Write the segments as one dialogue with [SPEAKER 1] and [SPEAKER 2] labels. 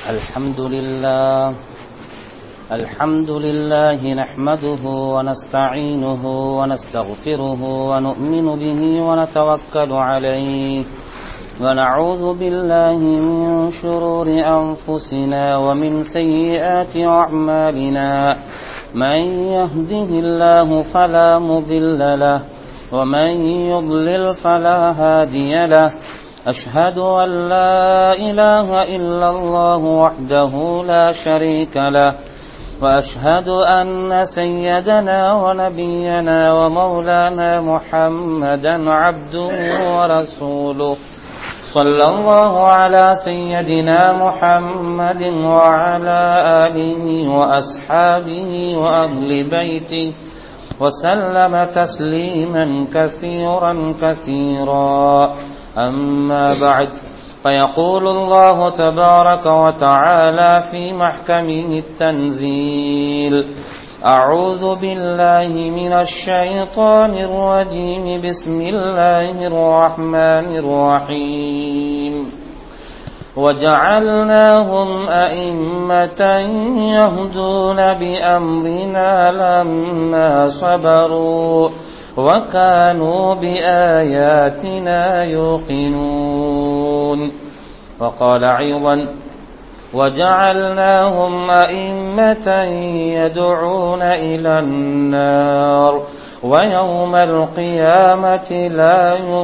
[SPEAKER 1] الحمد لله الحمد لله نحمده ونستعينه ونستغفره ونؤمن به ونتوكل عليه ونعوذ بالله من شرور أنفسنا ومن سيئات أعمالنا من يهده الله فلا مضل له ومن يضلل فلا هادي له أشهد أن لا إله إلا الله وحده لا شريك له وأشهد أن سيدنا ونبينا ومولانا محمدا عبده ورسوله صلى الله على سيدنا محمد وعلى آله وأصحابه وأهل بيته وسلم تسليما كثيرا كثيرا أما بعد فيقول الله تبارك وتعالى في محكمه التنزيل أعوذ بالله من الشيطان الرجيم بسم الله الرحمن الرحيم وجعلناهم أئمة يهدون بأمرنا لما صبروا وكانوا بآياتنا يوقنون وقال أيضا وجعلناهم أئمة يدعون إلى النار ويوم القيامة لا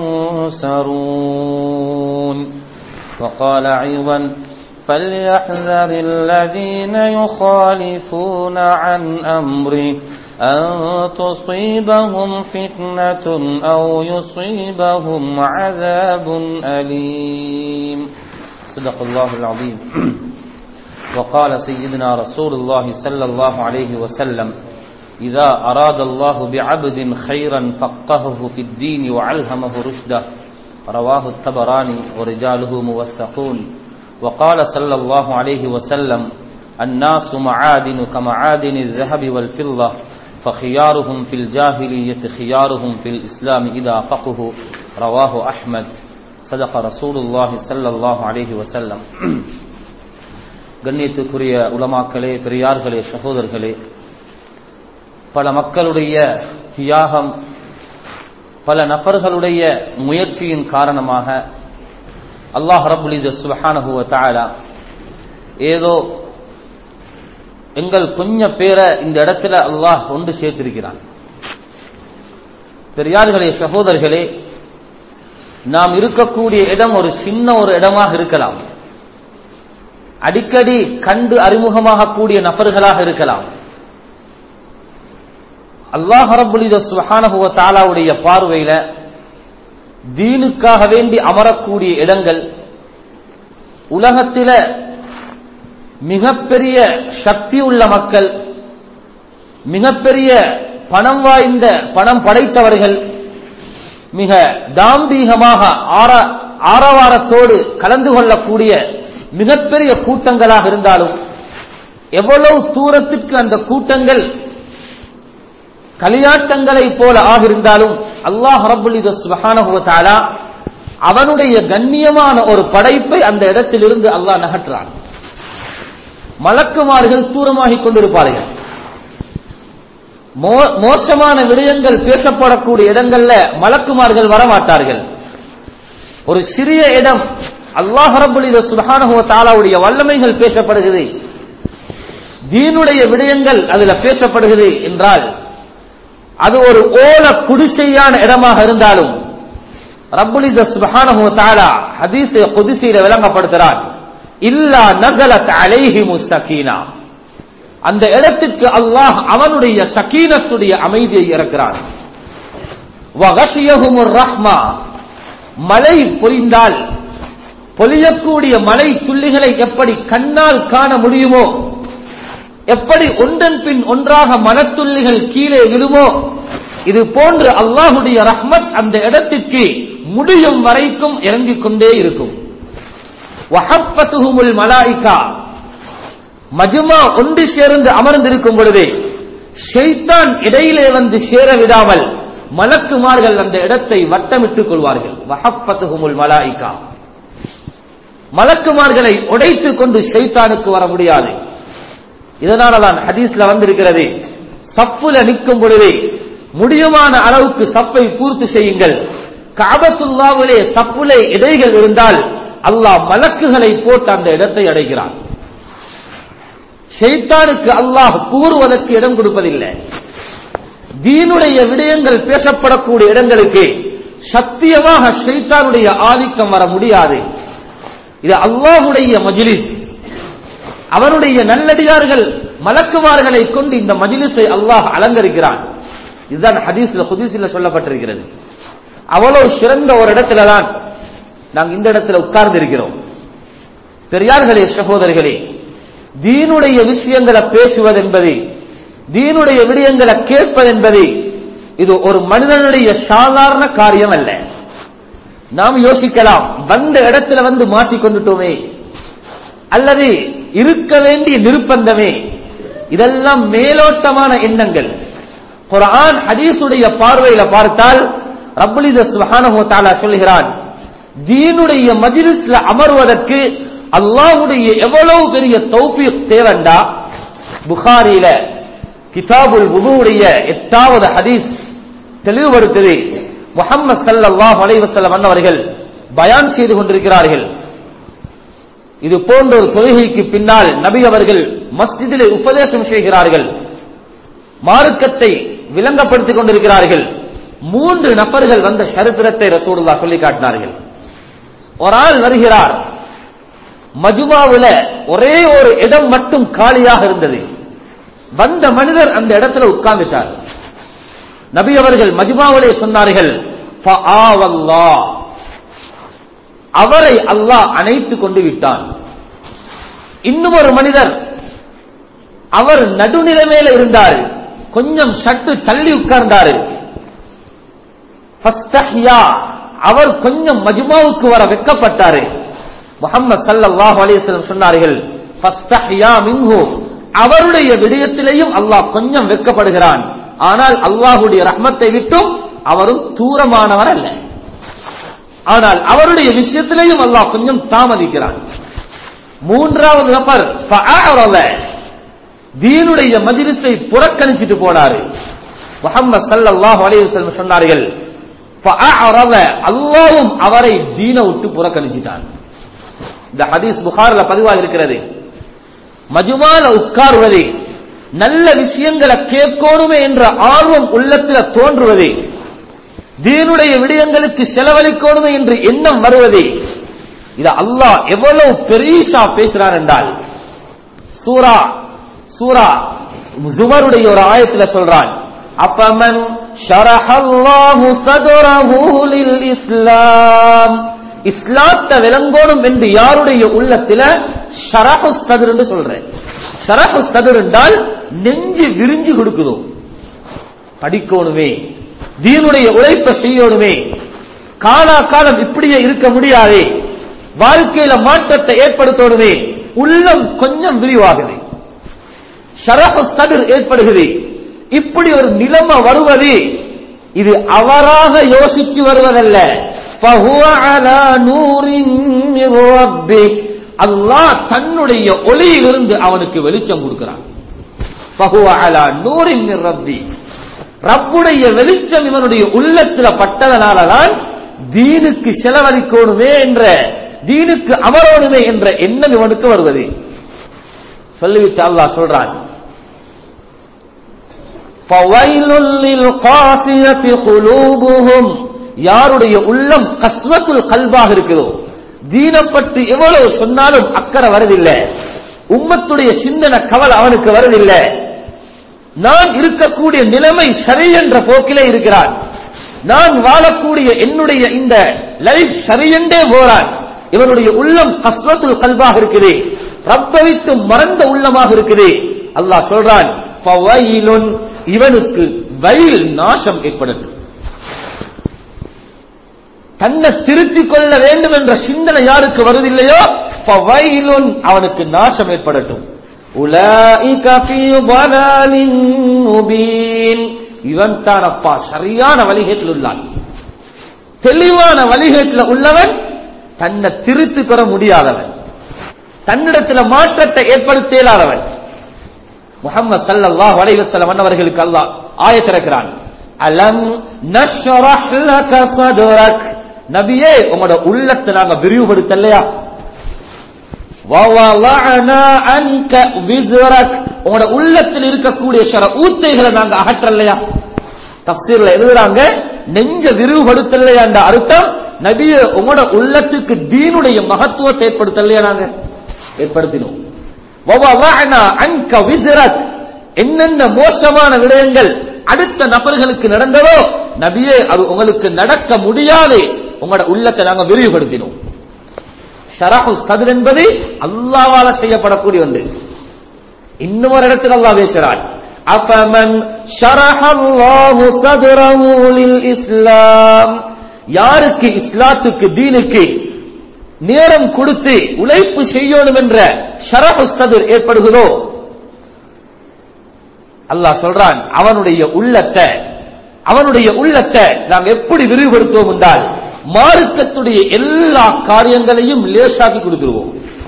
[SPEAKER 1] ينصرون وقال أيضا فليحذر الذين يخالفون عن أمره أن تصيبهم فتنة أو يصيبهم عذاب أليم صدق الله العظيم وقال سيدنا رسول الله صلى الله عليه وسلم إذا أراد الله بعبد خيرا فقهه في الدين وعلهمه رشده رواه الطبراني ورجاله موثقون وقال صلى الله عليه وسلم الناس معادن كمعادن الذهب والفضة فخيارهم في الجاهلية خيارهم في الإسلام إذا فقهوا رواه أحمد صدق رسول الله صلى الله عليه وسلم கண்ணியத்துக்குரிய உலமாக்களே பெரியார்களே சகோதரர்களே பல மக்களுடைய தியாகம் பல நபர்களுடைய முயற்சியின் காரணமாக அல்லாஹ் ரபுலித சுபஹானஹுவ தாலா ஏதோ எங்கள் கொஞ்ச பேரை இந்த இடத்துல அல்லாஹ் ஒன்று சேர்த்திருக்கிறான் பெரியார்களே சகோதரர்களே நாம் இருக்கக்கூடிய இடம் ஒரு சின்ன ஒரு இடமாக இருக்கலாம் அடிக்கடி கண்டு அறிமுகமாக கூடிய நபர்களாக இருக்கலாம் அல்லாஹ் ரபுலித சுஹானஹுவ தாலாவுடைய பார்வையில தீனுக்காக வேண்டி அமரக்கூடிய இடங்கள் உலகத்தில மிகப்பெரிய சக்தி உள்ள மக்கள் மிகப்பெரிய பணம் வாய்ந்த பணம் படைத்தவர்கள் மிக தாம்பீகமாக ஆர ஆரவாரத்தோடு கலந்து கொள்ளக்கூடிய மிகப்பெரிய கூட்டங்களாக இருந்தாலும் எவ்வளவு தூரத்திற்கு அந்த கூட்டங்கள் களியாட்டங்களை போல ஆகிருந்தாலும் அல்லாஹ் ரபுல்லித சுபஹானஹுவத்தாலா அவனுடைய கண்ணியமான ஒரு படைப்பை அந்த இடத்திலிருந்து அல்லாஹ் நகற்றான் மலக்குமார்கள் தூரமாகிக் கொண்டிருப்பார்கள் மோசமான விடயங்கள் பேசப்படக்கூடிய இடங்கள்ல மலக்குமார்கள் வரமாட்டார்கள் ஒரு சிறிய இடம் அல்லாஹ் ரபுல்லித சுபஹானஹுவ தாலாவுடைய வல்லமைகள் பேசப்படுகிறது தீனுடைய விடயங்கள் அதுல பேசப்படுகிறது என்றால் அது ஒரு ஓல குடிசையான இடமாக இருந்தாலும் ரப்புலித சுபஹானஹு தஆலா ஹதீஸ் குதிசியில விளங்கப்படுத்துறார் இல்லா நகலத் அலைஹி முஸ்தகீனா அந்த இடத்திற்கு அல்லாஹ் அவனுடைய சகீனத்துடைய அமைதியை இறக்கிறான் வகஷியஹுமுர் ரஹ்மா மழை பொழிந்தால் பொழியக்கூடிய மழை துள்ளிகளை எப்படி கண்ணால் காண முடியுமோ எப்படி ஒன்றன் பின் ஒன்றாக மனத்துள்ளிகள் கீழே விழுமோ இது போன்று அல்லாஹுடைய ரஹ்மத் அந்த இடத்திற்கு முடியும் வரைக்கும் இறங்கிக் கொண்டே இருக்கும் மலாய்கா மஜுமா ஒன்று சேர்ந்து அமர்ந்திருக்கும் பொழுதே ஷைத்தான் இடையிலே வந்து சேர விடாமல் மலக்குமார்கள் அந்த இடத்தை வட்டமிட்டுக் கொள்வார்கள் வஹப்பத்துஹுமுல் மலாயிகா மலக்குமார்களை உடைத்துக் கொண்டு ஷைத்தானுக்கு வர முடியாது இதனால தான் ஹதீஸ்ல வந்திருக்கிறது சப்புல நிற்கும் பொழுது முடியுமான அளவுக்கு சப்பை பூர்த்தி செய்யுங்கள் காபத்துல்லாவிலே சப்புலே இடைகள் இருந்தால் அல்லாஹ் மலக்குகளை போட்டு அந்த இடத்தை அடைகிறான் ஷைத்தானுக்கு அல்லாஹ் கூறுவதற்கு இடம் கொடுப்பதில்லை தீனுடைய விடயங்கள் பேசப்படக்கூடிய இடங்களுக்கு சத்தியமாக ஷைத்தானுடைய ஆதிக்கம் வர முடியாது இது அல்லாஹுடைய மஜிலிஸ் அவனுடைய நல்லடியார்கள் மலக்குமார்களை கொண்டு இந்த மஜிலிஸை அல்லாஹ் அலங்கரிக்கிறான் இதுதான் ஹதீஸ்ல குதீஸ்ல சொல்லப்பட்டிருக்கிறது அவ்வளவு சிறந்த ஒரு இடத்துல தான் நாங்கள் இந்த இடத்துல உட்கார்ந்து இருக்கிறோம் பெரியார்களே சகோதரிகளே தீனுடைய விஷயங்களை பேசுவது என்பது தீனுடைய விடயங்களை கேட்பது என்பது இது ஒரு மனிதனுடைய சாதாரண காரியம் அல்ல நாம் யோசிக்கலாம் வந்த இடத்துல வந்து மாட்டிக்கொண்டுட்டோமே அல்லது இருக்க வேண்டிய நிர்பந்தமே இதெல்லாம் மேலோட்டமான எண்ணங்கள் குரான் ஹதீஸுடைய பார்வையில பார்த்தால் ரப்பலித சுஹானஹு தஆலா சொல்கிறான் தீனுடைய மஜ்லிஸ்ல அமர்வதற்கு அல்லாஹ்வுடைய எவ்வளவு பெரிய தௌஃபீக் தேவண்டா புகாரில கிதாபுல் வுதுவுடைய எட்டாவது ஹதீஸ் தெளிவுபடுத்துது முஹம்மது ஸல்லல்லாஹு அலைஹி வஸல்லம் அன்னவர்கள் பயான் செய்து கொண்டிருக்கிறார்கள் இது போன்ற ஒரு தொழுகைக்கு பின்னால் நபி அவர்கள் மஸ்ஜிதிலே உபதேசம் செய்கிறார்கள் மார்க்கத்தை விளங்கப்படுத்திக் கொண்டிருக்கிறார்கள் மூன்று நபர்கள் வந்த சரித்திரத்தை ரசூலுல்லாஹ் சொல்லி காட்டினார்கள் ஒரு ஆள் வருகிறார் மஜுமாவுல ஒரே ஒரு இடம் மட்டும் காலியாக இருந்தது வந்த மனிதர் அந்த இடத்துல உட்கார்ந்துட்டார் நபி அவர்கள் மஜுமாவிலே சொன்னார்கள் "ஃபஆவல்லாஹ்." அவரை அல்லாஹ் அணைத்து கொண்டு விட்டான் இன்னும் ஒரு மனிதர் அவர் நடுநிலைமையில இருந்தார் கொஞ்சம் சற்று தள்ளி உட்கார்ந்தாரு ஃபஸ்தஹ்யா. அவர் கொஞ்சம் மஜ்மாவுக்கு வர வெக்கப்பட்டாரு முகமது சல்லல்லாஹு அலைஹி வஸல்லம் சொன்னார்கள் ஃபஸ்தஹ்யா மின்ஹு அவருடைய விடயத்திலேயும் அல்லாஹ் கொஞ்சம் வெக்கப்படுகிறான் ஆனால் அல்லாஹ்வுடைய ரஹ்மத்தை விட்டும் அவரும் தூரமானவர் அல்ல ஆனால் அவருடைய விஷயத்திலேயும் அல்லாஹ் கொஞ்சம் தாமதிக்கிறான் மூன்றாவது நபர் ஃபஅஅரத. தீனுடைய மஜ்லிஸை புறக்கணிச்சிட்டு போனாரு முஹம்மது ஸல்லல்லாஹு அலைஹி வஸல்லம் சொன்னார்கள் ஃபஅஅரத. அல்லாஹ்வும் அவரை தீனை விட்டு புறக்கணிச்சிட்டான் இந்த ஹதீஸ் புகார்ல பதிவாக இருக்கிறது மஜுமால உட்காருவது நல்ல விஷயங்களை கேட்கணுமே என்ற ஆர்வம் உள்ளத்துல தோன்றுவது தீனுடைய விடயங்களுக்கு செலவழிக்கணுமே என்று எண்ணம் வருவது இது அல்லாஹ் எவ்வளவு பெரியசா பேசுறான் என்றால் சூரா சூரா ஜுமருடைய ஒரு ஆயத்துல சொல்றான் அப்பமன் ஷரஹல்லாஹு சதுரஹு லில் இஸ்லாம் இஸ்லாத்தை விளங்கோணும் என்று யாருடைய உள்ளத்துல ஷரஹு சதுர் என்று சொல்றேன் ஷரஹு சதுர் என்றால் நெஞ்சு விரிஞ்சு கொடுக்குதோ படிக்கணுமே தீனுடைய உழைப்பை செய்யணுமே காலா காலம் இப்படியே இருக்க முடியாதே வாழ்க்கையில மாற்றத்தை ஏற்படுத்தணுமே உள்ளம் கொஞ்சம் விரிவாகுது ஷரஹு சதுர் ஏற்படுகிறது இப்படி ஒரு நிலைமை வருவது இது அவராக யோசிச்சு வருவதல்ல فَهُوَ عَلَى نُورٍ مِّن رَّبِّهِ அல்லாஹ் தன்னுடைய ஒளியிலிருந்து அவனுக்கு வெளிச்சம் கொடுக்கிறான் فَهُوَ عَلَى نُورٍ مِّن رَّبِّهِ ரப்புடைய வெளிச்சம் இவனுடைய உள்ளத்துல பட்டதனாலதான் தீனுக்கு செலவழிக்கணுமே என்ற தீனுக்கு அமரணுமே என்ற எண்ணம் இவனுக்கு வருவது சொல்லிவிட்டு அல்லாஹ் சொல்றான் فَوَيْلٌ لِّلْقَاسِيَةِ قُلُوبُهُمْ யாருடைய உள்ளம் கஸ்வத்துல் கல்பாக இருக்குதோ தீனை பற்றி எவ்வளவு சொன்னாலும் அக்கறை வருதில்லை உம்மத்துடைய சிந்தனை கவல் அவனுக்கு வருதில்லை நான் இருக்கக்கூடிய நிலைமை சரி என்ற போக்கிலே இருக்கிறான் நான் வாழக்கூடிய என்னுடைய இந்த லைஃப் சரியென்றே போறான் இவனுடைய உள்ளம் கஸ்வத்துல் கல்பாக இருக்குது ரப்ப விட்டு மறந்த உள்ளமாக இருக்குது அல்லாஹ் சொல்றான் ஃபவைலுன் இவனுக்கு வயல் நாசம் ஏற்படுத்து தன்னை திருத்திக் கொள்ள வேண்டும் என்ற சிந்தனை யாருக்கு வருதில்லையோ ஃபவைலுன் அவனுக்கு நாசம் ஏற்படட்டும் உலாயிக ஃபீ ضلالٍ முபீன் இவன் தான் அப்பா சரியான வழிகேட்டில் உள்ளான் தெளிவான வழிகேட்டில் உள்ளவன் தன்னை திருத்தி பெற முடியாதவன் தன்னிடத்தில் மாற்றத்தை ஏற்படுத்த இயலாதவன் முகமது சல்லல்லாஹு அலைஹி வஸல்லம் அன்னவர்களுக்கு அல்லாஹ் ஆயத்திறக்கிறான் அலம் நஷ்ரஹ் லக சதுரக் நபியே உங்களோட உள்ளத்தை நாங்க விரிவுபடுத்தலையா வவலஅனா அன்க விஸ்ரக் உங்களோட உள்ளத்தில் இருக்கக்கூடிய ஷர ஊத்தைகளை நாங்க அகற்றலையா தஃசீர்ல எழுதுறாங்க நெஞ்ச விரிவுபடுத்தலையா என்ற அர்த்தம் நபியே உங்களோட உள்ளத்துக்கு தீனுடைய மகத்துவத்தை ஏற்படுத்தலையா நாங்க ஏற்படுத்தினோம் வவலஅனா அன்க விஸ்ரக் என்னென்ன மோசமான விடயங்கள் அடுத்த நபர்களுக்கு நடந்ததோ நபியே அது உங்களுக்கு நடக்க முடியாது உங்களோட உள்ளத்தை நாங்க விரிவுபடுத்தினோம் ஷரஹு சதுர் என்பது அல்லாவால செய்யப்படக்கூடிய ஒன்று இன்னும் ஒரு இடத்தில் அல்லாஹ் பேசுகிறான் அஃபமன் ஷரஹல்லாஹு சதுரஹு லில் இஸ்லாம் யாருக்கு இஸ்லாத்துக்கு தீனுக்கு நேரம் கொடுத்து உழைப்பு செய்யணும் என்ற ஷரஹு சதுர் ஏற்படுகிறோ அல்லாஹ் சொல்றான் அவனுடைய உள்ளத்தை அவனுடைய உள்ளத்தை நாம் எப்படி விரிவுபடுத்துவோம் என்றால் மார்க்கத்துடைய எல்லா காரியங்களையும் லேசாக்கி கொடுத்துருவோம்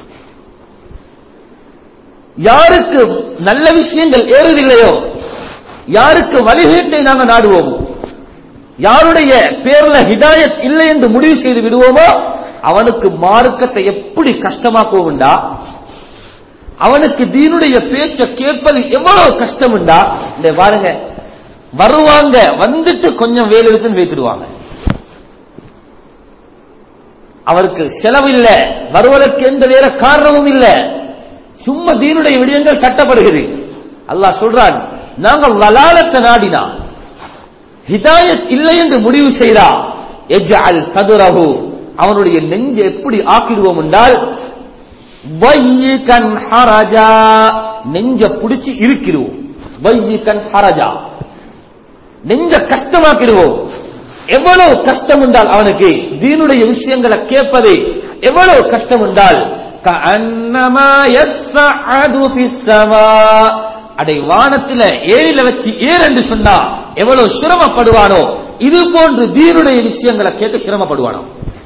[SPEAKER 1] யாருக்கு நல்ல விஷயங்கள் ஏறுதில்லையோ யாருக்கு வழிகேட்டை நாங்கள் நாடுவோம் யாருடைய பேர்ல ஹிதாயத் இல்லை என்று முடிவு செய்து விடுவோமோ அவனுக்கு மார்க்கத்தை எப்படி கஷ்டமாக்குவோம்டா அவனுக்கு தீனுடைய பேச்ச கேட்பது எவ்வளவு கஷ்டம் உண்டா இந்த பாருங்க வருவாங்க வந்துட்டு கொஞ்சம் வேலை எடுத்துன்னு வைத்துடுவாங்க அவருக்கு செலவில்ல வருவதற்கு எந்த வேற காரணமும் இல்ல சும்மா தீனுடைய விடயங்கள் கட்டப்படுகிறது அல்லாஹ் சொல்றான் நாங்கள் வலாலத்தை நாடினா ஹிதாயத் இல்லை என்று முடிவு செய்தா எஜ்அல் சதுரஹு அவனுடைய நெஞ்சை எப்படி ஆக்கிடுவோம் என்றால் வையிகன் ஹரஜா நெஞ்ச புடிச்சு இருக்கிடுவோம் வையிகன் ஹரஜா நெஞ்ச கஷ்டமாக்கிடுவோம் எவ்வளவு கஷ்டம் என்றால் அவனுக்கு தீனுடைய விஷயங்களை கேட்பது எவ்வளவு கஷ்டம் என்றால் கஅன்னமா யஸ்ஸஅது ஃபிஸ் ஸமா அடை வானத்தில ஏழில வச்சு ஏர் என்று சொன்னா எவ்வளவு சிரமப்படுவானோ இது போன்று தீனுடைய விஷயங்களை கேட்க சிரமப்படுவானோ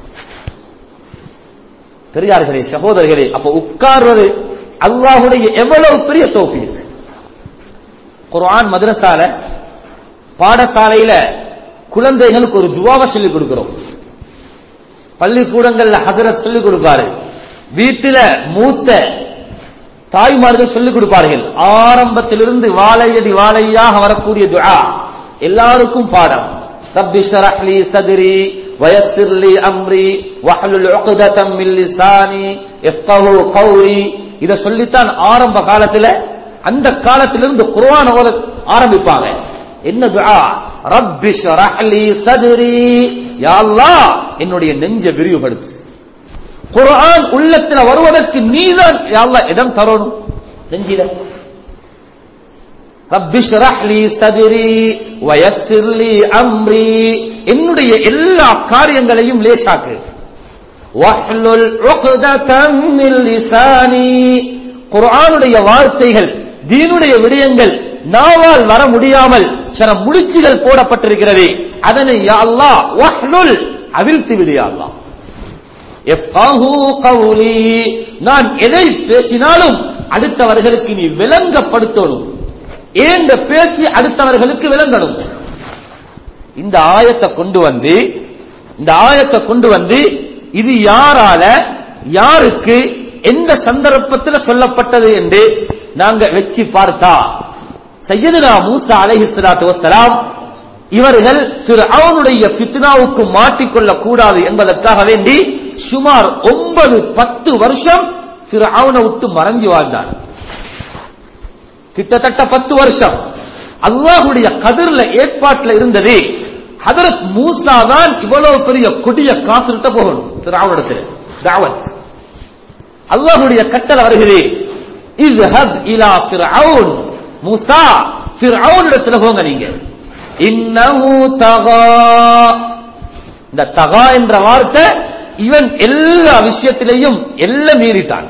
[SPEAKER 1] பெரியார்களே சகோதரர்களே அப்ப உட்கார்வது அல்லாஹுடைய எவ்வளவு பெரிய தோஃபி குர்ஆன் மதரசால பாடசாலையில குழந்தைகளுக்கு ஒரு துவாவை சொல்லிக் கொடுக்கிறோம் பள்ளிக்கூடங்கள்ல ஹசரத் சொல்லிக் கொடுப்பாரு வீட்டில மூத்த தாய்மார்கள் சொல்லிக் கொடுப்பார்கள் ஆரம்பத்திலிருந்து வாழையடி வாழையாக வரக்கூடிய துஆ எல்லாருக்கும் பாடம் ரப்பி ஷ்ரஹ் லி சத்ரி வயஸ்ஸிர் லி அம்ரி வஹ்லுல் உக்ததம் மின் லிசானி யஃப்கஹு கௌலி இத சொல்லித்தான் ஆரம்ப காலத்துல அந்த காலத்திலிருந்து குர்ஆன் ஓத ஆரம்பிப்பாங்க என்ன துஆ ரப்பி ஷ்ரஹ் லி சத்ரி யா அல்லாஹ் என்னுடைய நெஞ்சை விரிவுபடுத்து குர்ஆன் உள்ளத்துல வருவதற்கு நீதான் யா அல்லாஹ் இடம் தரணும் நெஞ்சில ரப்பி ஷ்ரஹ் லி சத்ரி வயஸ்ஸிர் லி அம்ரி என்னுடைய எல்லா காரியங்களையும் லேசாக்கு வஹ்லுல் உக்ததம் மின் லிசானி குர்ஆனுடைய வார்த்தைகள் தீனுடைய விடயங்கள் நாவால் வர முடியாமல் சில முடிச்சுகள் போடப்பட்டிருக்கிறது அதனை யா அல்லாஹ் வஹ்லுல் அவிழ்த்து விடு யா அல்லாஹ் எஃப்கஹு கௌலி நான் எதை பேசினாலும் அடுத்தவர்களுக்கு நீ விளங்கப்படுத்தணும் ஏந்த பேசி அடுத்தவர்களுக்கு விளங்கணும் இந்த ஆயத்தை கொண்டு வந்து இந்த ஆயத்தை கொண்டு வந்து இது யாரால யாருக்கு எந்த சந்தர்ப்பத்தில் சொல்லப்பட்டது என்று நாங்க வச்சு பார்த்தா சையதுனா மூசா அலைஹி ஸலாத்து வஸ்ஸலாம் இவர்கள் திரு அவனுடைய ஃபித்னாவுக்கு மாட்டிக்கொள்ளக் கூடாது என்பதற்காக வேண்டி சுமார் ஒன்பது பத்து வருஷம் திரு அவனை விட்டு மறைஞ்சு வாழ்ந்தார் கிட்டத்தட்ட பத்து வருஷம் அல்லாஹுடைய கதிர்ல ஏற்பாட்டில் இருந்தது ஹதரத் மூசா தான் இவ்வளவு பெரிய கொடிய காசுகிட்ட போகணும் திராவிடத்தில் தாவத் அல்லாஹுடைய கட்டளை வருகிறது இது ஹத் இலா ஃபிர்அவுன் மூசா ஃபிர்அவுன் இடத்துல போங்க நீங்க இன்னஹு தகா இந்த தகா என்ற வார்த்தை இவன் எல்லா விஷயத்திலையும் எல்லாம் மீறிட்டான்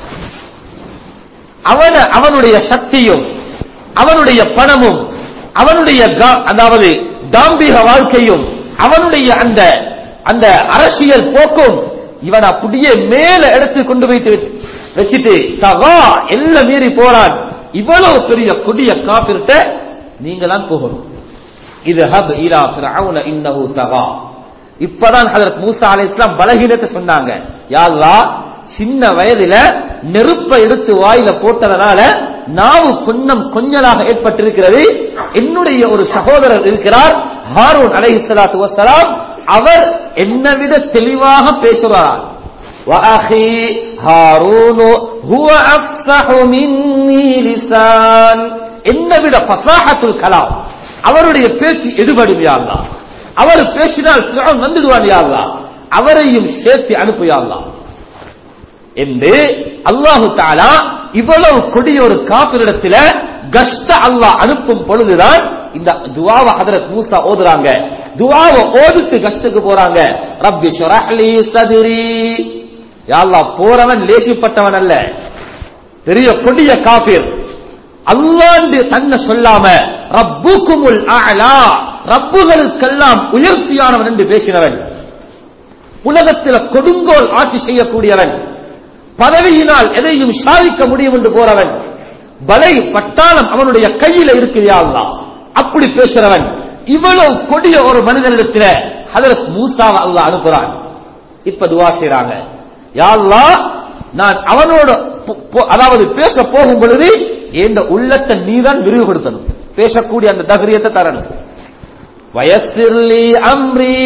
[SPEAKER 1] அவன அவனுடைய சக்தியும் அவனுடைய பணமும் அவனுடைய கா- அதாவது தாம்பிக வாழ்க்கையும் அவனுடைய அந்த அந்த அரசியல் போக்கும் இவன் அப்படியே மேல எடுத்து கொண்டு வைத்து வச்சுட்டு தகா எல்லாம் மீறி போறான் இவ்வளவு பெரிய கொடிய காப்பிர்ட்ட நீங்க தான் போகணும் இது ஹப் இலா ஃபிரௌன இன்னஹு தகா இப்பதான் ஹஜரத் மூசா அலைஹிஸ்ஸலாம் பலகீனத்தை சொன்னாங்க யா அல்லாஹ் சின்ன வயதுல நெருப்பை எடுத்து வாயில போட்டதனால நாவு கொஞ்சம் கொஞ்சலாக ஏற்பட்டிருக்கிறது என்னுடைய ஒரு சகோதரர் இருக்கிறார் ஹாரூன் அலைஹிஸ்ஸலாத்து வஸ்ஸலாம் அவர் என்னை விட தெளிவாக பேசுகிறார் وأخي هارون هو أفصح مني لسان என்னை விட ஃபசாஹத்துல் கலாம் அவருடைய பேச்சு எடுபடும் யா அல்லாஹ் அவர் பேசினால் ஃபிரௌன் வந்துடுவான் யா அல்லாஹ் அவரையும் சேர்த்து அனுப்பு யா அல்லாஹ் என்று அல்லாஹு தாலா இவ்வளவு கொடிய ஒரு காப்பிரிடத்துல கஷ்ட அல்லாஹ் அனுப்பும் பொழுதுதான் இந்த துவாவை ஹதரத் மூசா ஓதுறாங்க துவாவை ஓதுட்டு கஷ்டத்துக்கு போறாங்க ரப்பி ஷரஹ்லி சதுரி யா அல்லாஹ் போறவன் லேசிப்பட்டவன் அல்ல பெரிய கொடிய காபிர் அல்லாண்டு தன்னை சொல்லாம ரப்புக்குமுல் அலா ரப்புகளுக்கெல்லாம் உயர்த்தியானவன் என்று பேசினவன் உலகத்தில் கொடுங்கோல் ஆட்சி செய்யக்கூடியவன் பதவியினால் எதையும் சாதிக்க முடியும் என்று போறவன் பலை பட்டாளம் அவனுடைய கையில இருக்கிறியா அல்லாஹ் அப்படி பேசுறவன் இவ்வளவு கொடிய ஒரு மனிதனிடத்தில் ஹதரத் மூசாவை அல்லாஹ் அனுப்புறான் இப்ப துவா செய்றாங்க யா அல்லாஹ் நான் அவனோட பொ- பொ- அதாவது பேச போகும் பொழுது என்ற உள்ளத்தை நீதான் விரிவுபடுத்தணும் பேசக்கூடிய அந்த தகரியத்தை தரணும் வயசிர்லி அம்ரி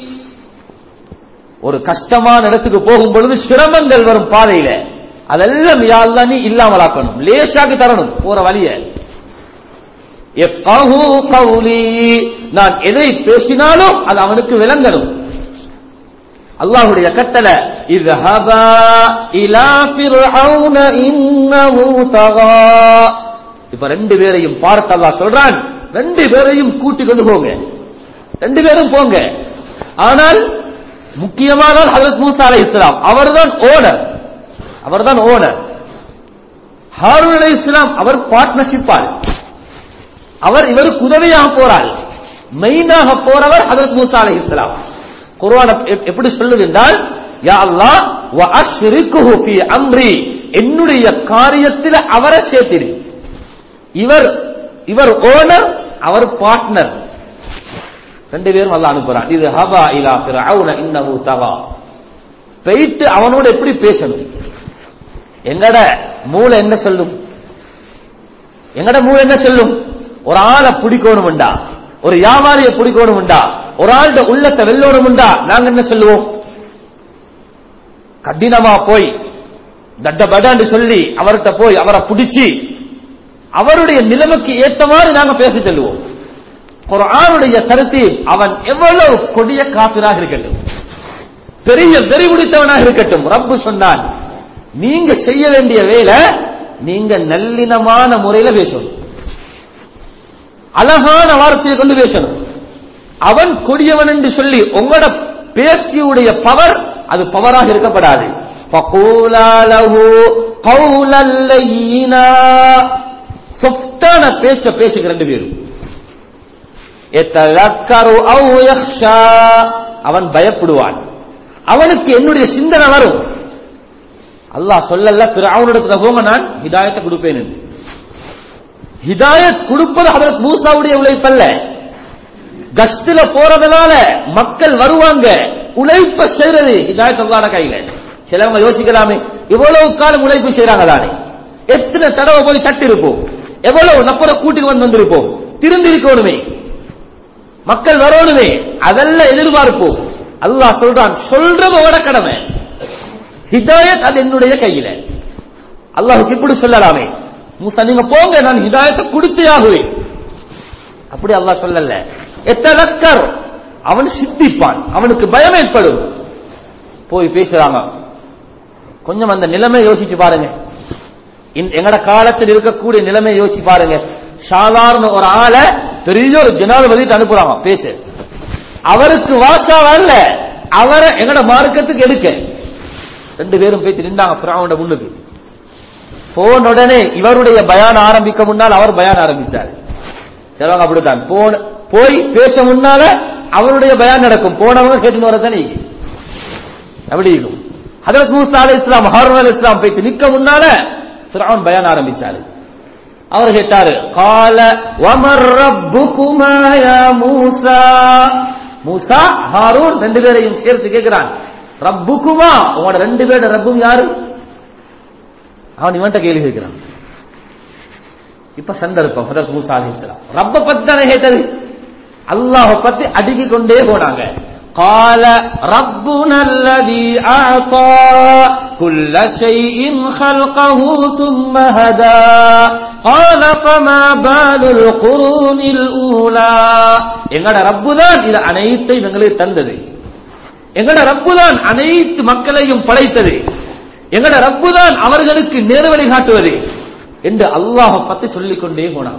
[SPEAKER 1] ஒரு கஷ்டமான இடத்துக்கு போகும் பொழுது சிரமங்கள் வரும் பாதையில அதெல்லாம் யா அல்லாஹ் நீ இல்லாமலாக்கணும் லேசாக்கி தரணும் போற வழிய எஃப்கஹு கௌலி நான் எதை பேசினாலும் அது அவனுக்கு விளங்கணும் அல்லாஹ்வுடைய கட்டளை இذهبا இலா ஃபிர்அவுன இன்னஹு தகா இப்ப ரெண்டு பேரையும் பார்த்து அல்லாஹ் சொல்றான் ரெண்டு பேரையும் கூட்டி கொண்டு போங்க ரெண்டு பேரும் போங்க ஆனால் முக்கியமான ஹஜரத் மூசா அலைஹிஸ்ஸலாம் அவர்தான் ஓனர் அவர்தான் ஓனர் ஹாரூன் அலைஹிஸ்ஸலாம் அவர் பார்ட்னர்ஷிப் ஆள் அவர் இவருக்கு உதவியாக போறாள் மெயினாக போறவர் ஹஜரத் மூசா அலைஹிஸ்ஸலாம் குர்ஆன் எப்- எப்படி சொல்லுது என்றால் யா அல்லாஹ் வ அஷ்ரிக்குஹு ஃபீ அம்ரி என்னுடைய காரியத்தில் அவரை சேர்த்திடு இவர் இவர் ஓனர் அவர் பார்ட்னர் ரெண்டு பேரும் அல்லாஹ் அனுப்புறான் இது ஹபா இலா ஃபிரௌன இன்னஹு தகா போயிட்டு அவனோட எப்படி பேசணும் எங்கட மூளை என்ன சொல்லும் எங்கட மூளை என்ன சொல்லும் ஒரு ஆளை பிடிக்கணும்டா ஒரு வியாபாரியை பிடிக்கணும்டா ஒரு ஆள்ட உள்ளத்தை வெல்லணும்டா நாங்க என்ன சொல்லுவோம் கடினமா போய் தட்டபடான்னு சொல்லி அவர்கிட்ட போய் அவரை பிடிச்சி அவருடைய நிலைமைக்கு ஏத்த மாதிரி நாங்க பேசி செல்லுவோம் குர்ஆனுடைய கருத்து அவன் எவ்வளவு கொடிய காபிராக இருக்கட்டும் பெரிய வெறி பிடித்தவனாக இருக்கட்டும் ரப்பு சொன்னான் நீங்க செய்ய வேண்டிய வேலை நீங்க நல்லினமான முறையில பேசணும் அழகான வார்த்தையை கொண்டு பேசணும் அவன் கொடியவன் என்று சொல்லி உங்களோட பேச்சியுடைய பவர் அது பவராக இருக்கப்படாது فَقُولَا لَهُ قَوْلًا لَيِّنًا சொஃப்டான பேச்ச பேசுங்க ரெண்டு பேரும் يَتَذَكَّرُ أَوْ يَخْشَى அவன் பயப்படுவான் அவனுக்கு என்னுடைய சிந்தனை வரும் அல்லாஹ் சொல்லல பிறவுனிடத்துல போங்க நான் ஹிதாயத்தை கொடுப்பேன் என்று ஹிதாயத் கொடுப்பது ஹதரத் மூசாவுடைய உழைப்பல்ல கஸ்டில போறதுனால மக்கள் வருவாங்க உழைப்ப செய்யறது ஹிதாயத் அல்லாத கையில சிலவங்க யோசிக்கலாமே இவ்வளவு காலம் உழைப்பு செய்யறாங்க தானே எத்தனை தடவை போய் தட்டி இருப்போம் எவ்வளவு நப்பர கூட்டிக்கு வந்து வந்திருப்போம் திரும்பி இருக்கணுமே மக்கள் வரணுமே அதெல்லாம் எதிர்பார்ப்போம் அல்லாஹ் சொல்றான் சொல்றது உட கடமை ஹிதாயத் அது என்னுடைய கையில அல்லாஹுக்கு இப்படி சொல்லலாமே மூசா நீங்க போங்க நான் ஹிதாயத்தை கொடுத்தே ஆகுவேன் அப்படி அல்லாஹ் சொல்லல எத்தனக்கர் அவன் சித்திப்பான் அவனுக்கு பயம் ஏற்படும் போய் பேசுறாங்க கொஞ்சம் அந்த நிலைமை யோசிச்சு பாருங்க இந்த- எங்கட காலத்தில் இருக்கக்கூடிய நிலைமை யோசிச்சு பாருங்க சாதாரண ஒரு ஆளை பெரிய ஒரு ஜனாதிபதிட்டு அனுப்புறாங்க பேசு அவருக்கு வாசா வரல அவரை எங்கட மார்க்கத்துக்கு எடுக்க ரெண்டு பேரும் போய் நின்றாங்க பிராவோட முன்னுக்கு போன உடனே இவருடைய பயான் ஆரம்பிக்க முன்னால் அவர் பயான் ஆரம்பிச்சார் சிலவங்க அப்படித்தான் போன போய் பேச முன்னால அவருடைய பயான் நடக்கும் போனவங்க கேட்டுன்னு வரதானே எப்படி இருக்கும் ஹதரத் மூசா அலை இஸ்லாம் ஹாரூன் அலை இஸ்லாம் போயிட்டு நிக்க முன்னால ஃபிரௌன் பயான் ஆரம்பிச்சாரு அவர் கேட்டாரு கால வமர் ரப்புகுமா யா மூசா மூசா ஹாரூன் ரெண்டு பேரையும் சேர்த்து கேட்கிறான் ரப்புக்குமா உங்களோட ரெண்டு பேரோட ரப்பும் யாரு அவன் இவன்ட்ட கேள்வி கேட்கிறான் இப்ப சந்தர்ப்பம் ஹதரத் மூசா அலைஹிஸ்ஸலாம் ரப்ப பத்தி தானே கேட்டது அல்லாஹ் பத்தி அடுக்கி கொண்டே போனாங்க قال ربنا الذي أعطى كل شيء خلقه ثم هدى قال فما بال القرون الأولى எங்கட ரப்பு தான் இது அனைத்தையும் எங்களுக்கு தந்தது எங்கட ரப்பு தான் அனைத்து மக்களையும் படைத்தது எங்கட ரப்பு தான் அவர்களுக்கு நேர்வழி காட்டுவது என்று அல்லாஹ் பத்தி சொல்லிக் கொண்டே போனான்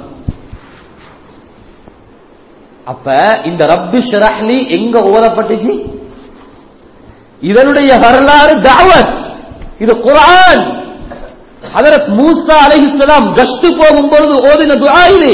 [SPEAKER 1] அப்ப இந்த ரப்பு ஷரஹ்லி எங்க ஓதப்பட்டுச்சு இதனுடைய வரலாறு தாவத் இது குர்ஆன் ஹதரத் மூசா அலைஹிஸ்ஸலாம் கஸ்து போகும்பொழுது ஓதின துஆ இது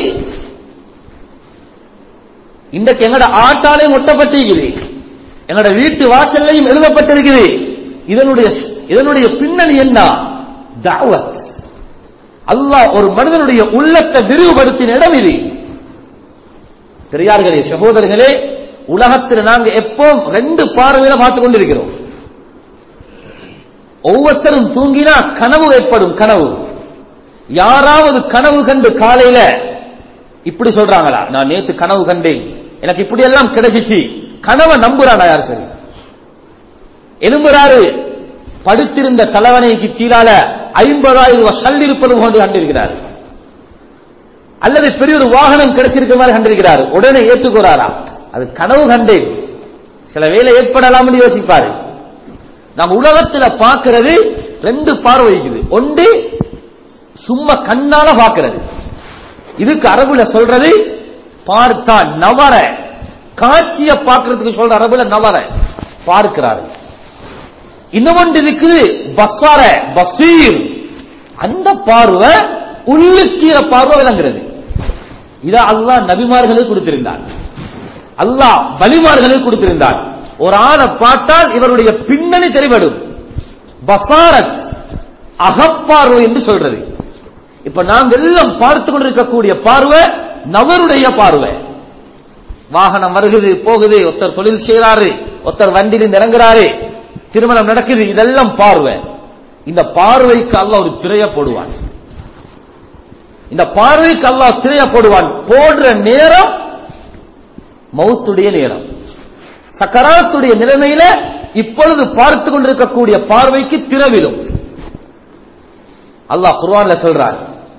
[SPEAKER 1] இன்றைக்கு எங்கட ஆட்டாலையும் ஒட்டப்பட்டிருக்குது எங்கட வீட்டு வாசல்லையும் எழுதப்பட்டிருக்குது இதனுடைய இதனுடைய பின்னணி என்ன தாவத் அல்லாஹ் ஒரு மனிதனுடைய உள்ளத்தை விரிவுபடுத்தின இடம் இது பெரியார்களே சகோதரர்களே உலகத்தில் நாங்க எப்போ ரெண்டு பார்வையில பார்த்து கொண்டிருக்கிறோம் ஒவ்வொருத்தரும் தூங்கினா கனவு ஏற்படும் கனவு யாராவது கனவு கண்டு காலையில இப்படி சொல்றாங்களா நான் நேத்து கனவு கண்டேன் எனக்கு இப்படி எல்லாம் கிடைச்சிச்சு கனவை நம்புறானா யார் சரி எலும்புறாரு படுத்திருந்த தலைவனைக்கு கீழால ஐம்பதாயிரம் ரூபாய் சல் இருப்பது போன்று கண்டிருக்கிறார் அல்லது பெரிய ஒரு வாகனம் கிடைச்சிருக்க மாதிரி கண்டிருக்கிறார் உடனே ஏற்றுக்கிறாரா அது கனவு கண்டேன் சில வேலை ஏற்படலாம் யோசிப்பாரு நம்ம உலகத்துல பார்க்கிறது ரெண்டு பார்வை இருக்குது ஒன்று சும்மா கண்ணால பார்க்கிறது இதுக்கு அரபுல சொல்றது பார்த்தா நவர காட்சிய பார்க்கறதுக்கு சொல்ற அரபுல நவர பார்க்கிறாரு இன்னொன்று இருக்குது பஸ்வார பசீர் அந்த பார்வை உள்ளுக்கீர பார்வை விளங்குறது இத அல்லாஹ் நபிமார்களுக்கு கொடுத்திருந்தான் அல்லாஹ் பலிமார்களுக்கு கொடுத்திருந்தான் ஒரு ஆளை பார்த்தால் இவருடைய பின்னணி தெரிவடும் பசாரத் அகப்பார்வை என்று சொல்றது இப்ப நாம் எல்லாம் பார்த்து கொண்டிருக்கக்கூடிய பார்வை நபருடைய பார்வை வாகனம் வருகுது போகுது ஒருத்தர் தொழில் செய்யறாரு ஒருத்தர் வண்டியில் இறங்குறாரு திருமணம் நடக்குது இதெல்லாம் பார்வை இந்த பார்வைக்கு அல்லாஹ் ஒரு திரைய போடுவான் இந்த பார்வைக்கு அல்லாஹ் திரைய போடுவான் போடுற நேரம் மௌத்துடைய நேரம் சக்கராத்துடைய நிலைமையில இப்பொழுது பார்த்து கொண்டிருக்கக்கூடிய பார்வைக்கு திறவிலும் அல்லாஹ் குர்ஆன்ல சொல்றான்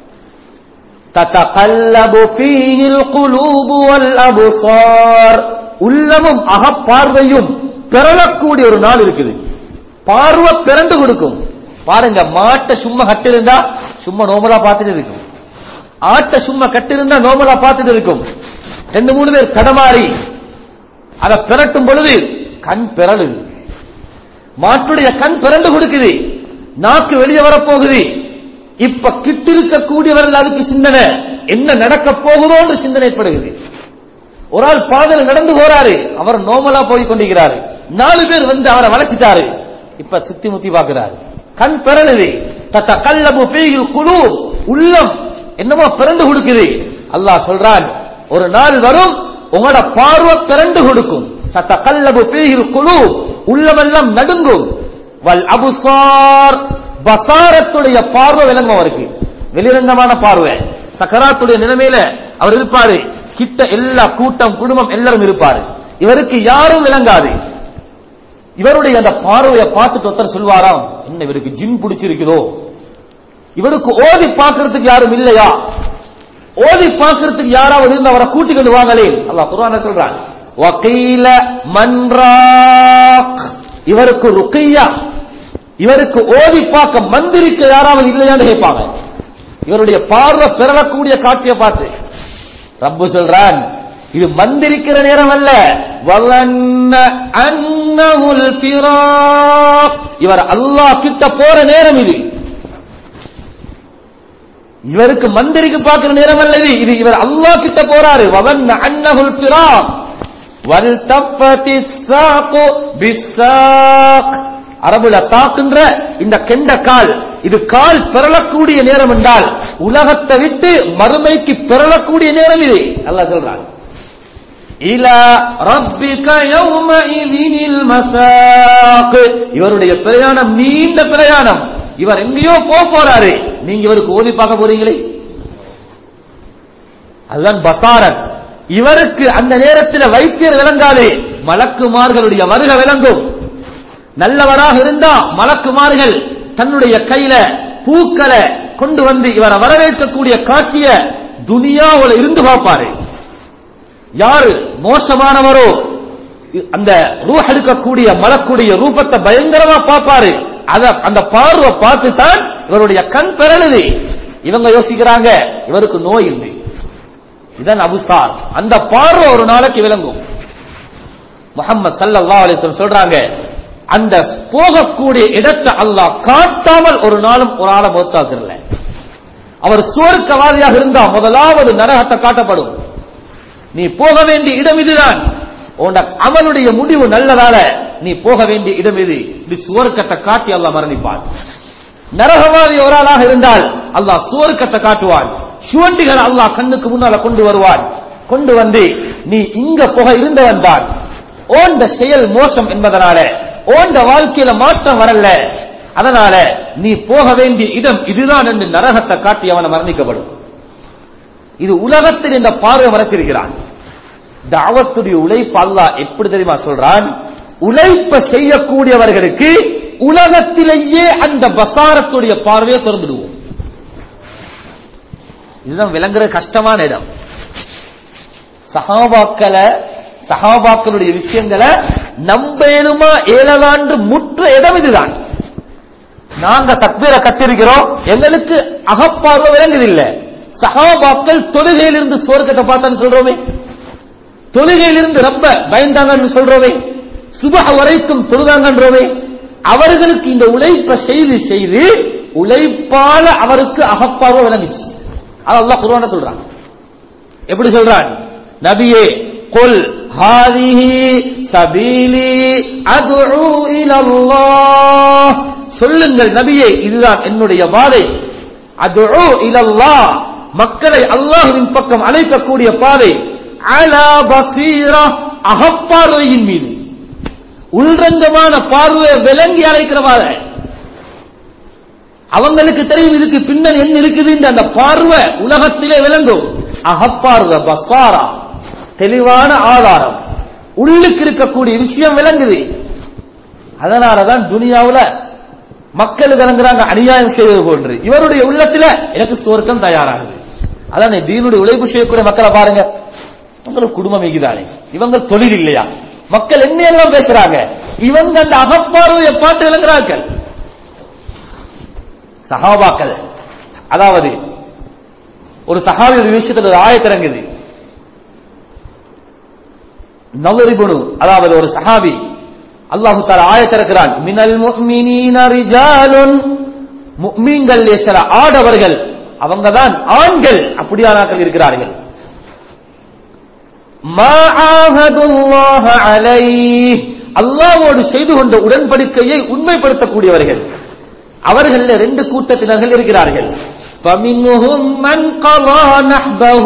[SPEAKER 1] தத்தகல்லபு ஃபீஹில் குலூபு வல் அப்சார் உள்ளமும் அகப்பார்வையும் பிறழக்கூடிய ஒரு நாள் இருக்குது பார்வை பிறண்டு கொடுக்கும் பாருங்க மாட்டை சும்மா கட்டிருந்தா சும்மா நோமலா பார்த்துட்டு இருக்கும் ஆட்டை சும்மா கட்டிருந்தா நோமலா பார்த்துட்டு இருக்கும் ரெண்டு மூணு பேர் தடமாறி அதை பிறட்டும் பொழுது கண் பிறழுது மாட்டுடைய கண் பிறண்டு கொடுக்குது நாக்கு வெளியே வரப்போகுது இப்ப கிட்டிருக்கக்கூடியவர்கள் அதுக்கு சிந்தனை என்ன நடக்க போகுதோன்னு சிந்தனைப்படுகிறது ஒரு ஆள் பாதையில் நடந்து போறாரு அவர் நோமலா போய் கொண்டிருக்கிறாரு நாலு பேர் வந்து அவரை வளைச்சிட்டாரு இப்ப சுத்தி முத்தி பார்க்கிறாரு கண் பிறழுது தத்த கல்லபு பெய்கில் குழு உள்ளம் என்னமோ பிறந்து கொடுக்குது அல்லாஹ் சொல்றான் ஒரு நாள் வரும் உங்களோட பார்வை பிறண்டு கொடுக்கும் தத்த கல்லபு பெய்கில் குழு உள்ளமெல்லாம் நடுங்கும் வல் அபுசார் பசாரத்துடைய பார்வை விளங்கும் அவருக்கு வெளிரங்கமான பார்வை சக்கராத்துடைய நிலைமையில அவர் இருப்பாரு கிட்ட எல்லா கூட்டம் குடும்பம் எல்லாரும் இருப்பாரு இவருக்கு யாரும் விளங்காது இவருடைய அந்த பார்வையை பார்த்துட்டு ஒருத்தர் சொல்வாராம் என்ன இவருக்கு ஜின் பிடிச்சிருக்குதோ இவருக்கு ஓதி பார்க்கறதுக்கு யாரும் இல்லையா ஓதி பார்க்கறதுக்கு யாராவது இருந்து அவரை கூட்டிக்கொண்டு வாங்களே அல்லாஹ் குர்ஆன்ல சொல்றான் வகீல மன்ராக் இவருக்கு ருக்கியா இவருக்கு ஓதி பார்க்க மந்திரிக்க யாராவது இல்லையான்னு கேட்பாங்க இவருடைய பார்வை பெறக்கூடிய காட்சியை பார்த்து ரப்பு சொல்றான் இது மந்திரிக்கிற நேரம் அல்ல வலன்ன அன்னஹுல் ஃபிராக் இவர் அல்லாஹ் கிட்ட போற நேரம் இது இவருக்கு மந்திரிக்கு பார்க்கிற நேரம் அல்ல இது இது இவர் அல்லாஹ் கிட்ட போறாரு வலன்ன அன்னஹுல் ஃபிராக் வல் தஃபதி ஸாகு பிஸ்ஸாக் அரபுல தாக்குன்ற இந்த கெண்ட கால் இது கால் பிறளக்கூடிய நேரம் என்றால் உலகத்தை விட்டு மறுமைக்கு பிறளக்கூடிய நேரம் இது அல்லாஹ் சொல்றாங்க இலா ரப்பிக யௌமஇதினில் மசாக் இவருடைய பிரயாணம் நீண்ட பிரயாணம் இவர் எங்கேயோ போக போறாரு நீங்க இவருக்கு ஓதி பார்க்க போறீங்களே அதுதான் பசாரன் இவருக்கு அந்த நேரத்தில் வைத்தியர் விளங்காது மலக்குமார்களுடைய வருகை விளங்கும் நல்லவராக இருந்தா மலக்குமார்கள் தன்னுடைய கையில பூக்களை கொண்டு வந்து இவரை வரவேற்கக்கூடிய காட்சிய துனியாவுல இருந்து பார்ப்பாரு யாரு மோசமானவரோ அந்த ரூஹ் எடுக்கக்கூடிய மலக்குடைய ரூபத்தை பயங்கரமா பார்ப்பாரு அத அந்த பார்வை பார்த்து தான் இவருடைய கண் பெறலுது இவங்க யோசிக்கிறாங்க இவருக்கு நோய் இல்லை இதன் அபுசார் அந்த பார்வை ஒரு நாளைக்கு விளங்கும் முகமது சல்லல்லாஹு அலைஹி வஸல்லம் சொல்றாங்க அந்த போகக்கூடிய இடத்தை அல்லாஹ் காட்டாமல் ஒரு நாளும் ஒரு ஆளை மௌத்தாக்குறல அவர் சுவர்க்கவாதியாக இருந்தா முதலாவது நரகத்தை காட்டப்படும் நீ போக வேண்டிய இடம் இதுதான் உன் அவனுடைய முடிவு நல்லதால நீ போக வேண்டிய இடம் இது இது சுவர்க்கத்தை காட்டி அல்லாஹ் மரணிப்பான் நரகவாதி ஒரு ஆளாக இருந்தால் அல்லாஹ் சுவர்க்கத்தை காட்டுவான் சுவண்டிகள் அல்லாஹ் கண்ணுக்கு முன்னால கொண்டு வருவான் கொண்டு வந்து நீ இங்க போக இருந்தவன் தான் ஓண்ட செயல் மோசம் என்பதனால ஓண்ட வாழ்க்கையில மாற்றம் வரல அதனால நீ போக வேண்டிய இடம் இதுதான் என்று நரகத்தை காட்டி அவனை மரணிக்கப்படும் இது உலகத்தில் இந்த பார்வை மறைச்சிருக்கிறான் தாவத்துடைய உழைப்பு அல்லாஹ் எப்படி தெரியுமா சொல்றான் உழைப்ப செய்யக்கூடியவர்களுக்கு உலகத்திலேயே அந்த பசாரத்துடைய பார்வையை திறந்துடுவோம் இதுதான் விளங்குற கஷ்டமான இடம் சகாபாக்களை சகாபாக்களுடைய விஷயங்களை நம்பேனுமா ஏழலாண்டு முற்ற இடம் இதுதான் நாங்க தக்பீரை கத்திருக்கிறோம் எங்களுக்கு அகப்பார்வை விளங்குதில்லை சகாபாக்கள் தொழுகையிலிருந்து சுவர்க்கத்தை பார்த்தான்னு சொல்றோமே தொழுகையிலிருந்து ரொம்ப பயந்தாங்கன்னு சொல்றோமே சுபக வரைக்கும் தொழுதாங்கன்றோமே அவர்களுக்கு இந்த உழைப்பை செய்து செய்து உழைப்பால அவருக்கு அகப்பார்வை விளங்குச்சு அது அல்லாஹ் குர்ஆன்ல சொல்றான் எப்படி சொல்றான் நபியே கொல் ஹாதிஹி சபீலி அதுஉ இலல்லாஹ் சொல்லுங்கள் நபியே இதுதான் என்னுடைய பாதை அதுஉ இலல்லாஹ் மக்களை அல்லாஹ்வின் பக்கம் அழைக்கக்கூடிய பாதை அலா பசீரா அகப்பார்வையின் மீது உள்ரங்கமான பார்வையை விளங்கி அழைக்கிற பாதை அவங்களுக்கு தெரியும் இதுக்கு பின்னணி என்ன இருக்குது அந்த பார்வை உலகத்திலே விளங்கும் அகப்பார்வை பசாரா தெளிவான ஆதாரம் உள்ளுக்கு இருக்கக்கூடிய விஷயம் விளங்குது அதனாலதான் துனியாவுல மக்கள் விளங்குறாங்க அநியாயம் செய்வது போன்று இவருடைய உள்ளத்துல எனக்கு சுவர்க்கம் தயாராகுது அதான் தீனுடைய உழைப்பு செய்யக்கூடிய மக்களை பாருங்க உங்களுக்கு குடும்பம் மிகுதானே இவங்க தொழில் இல்லையா மக்கள் என்ன எல்லாம் பேசுறாங்க இவங்க அந்த அகப்பார்வையை பார்த்து விளங்குறார்கள் சஹாபாக்கள் அதாவது ஒரு சஹாபி ஒரு விஷயத்துல ஒரு ஆயத்திறங்குது நவரிபுனு அதாவது ஒரு சஹாபி அல்லாஹு தாலா ஆயத்திறக்கிறான் மினல் முஃமினீன ரிஜாலுன் முஃமின்கள் சில ஆடவர்கள் அவங்க தான் ஆண்கள் அப்படியானாக்கள் இருக்கிறார்கள் மா ஆஹதுல்லாஹ அலைஹ் அல்லாஹ்வோடு செய்து கொண்ட உடன்படிக்கையை உண்மைப்படுத்தக்கூடியவர்கள் அவர்கள் ரெண்டு கூட்டத்தினர்கள் இருக்கிறார்கள் فَمِنْهُمْ مَنْ قَضَى نَحْبَهُ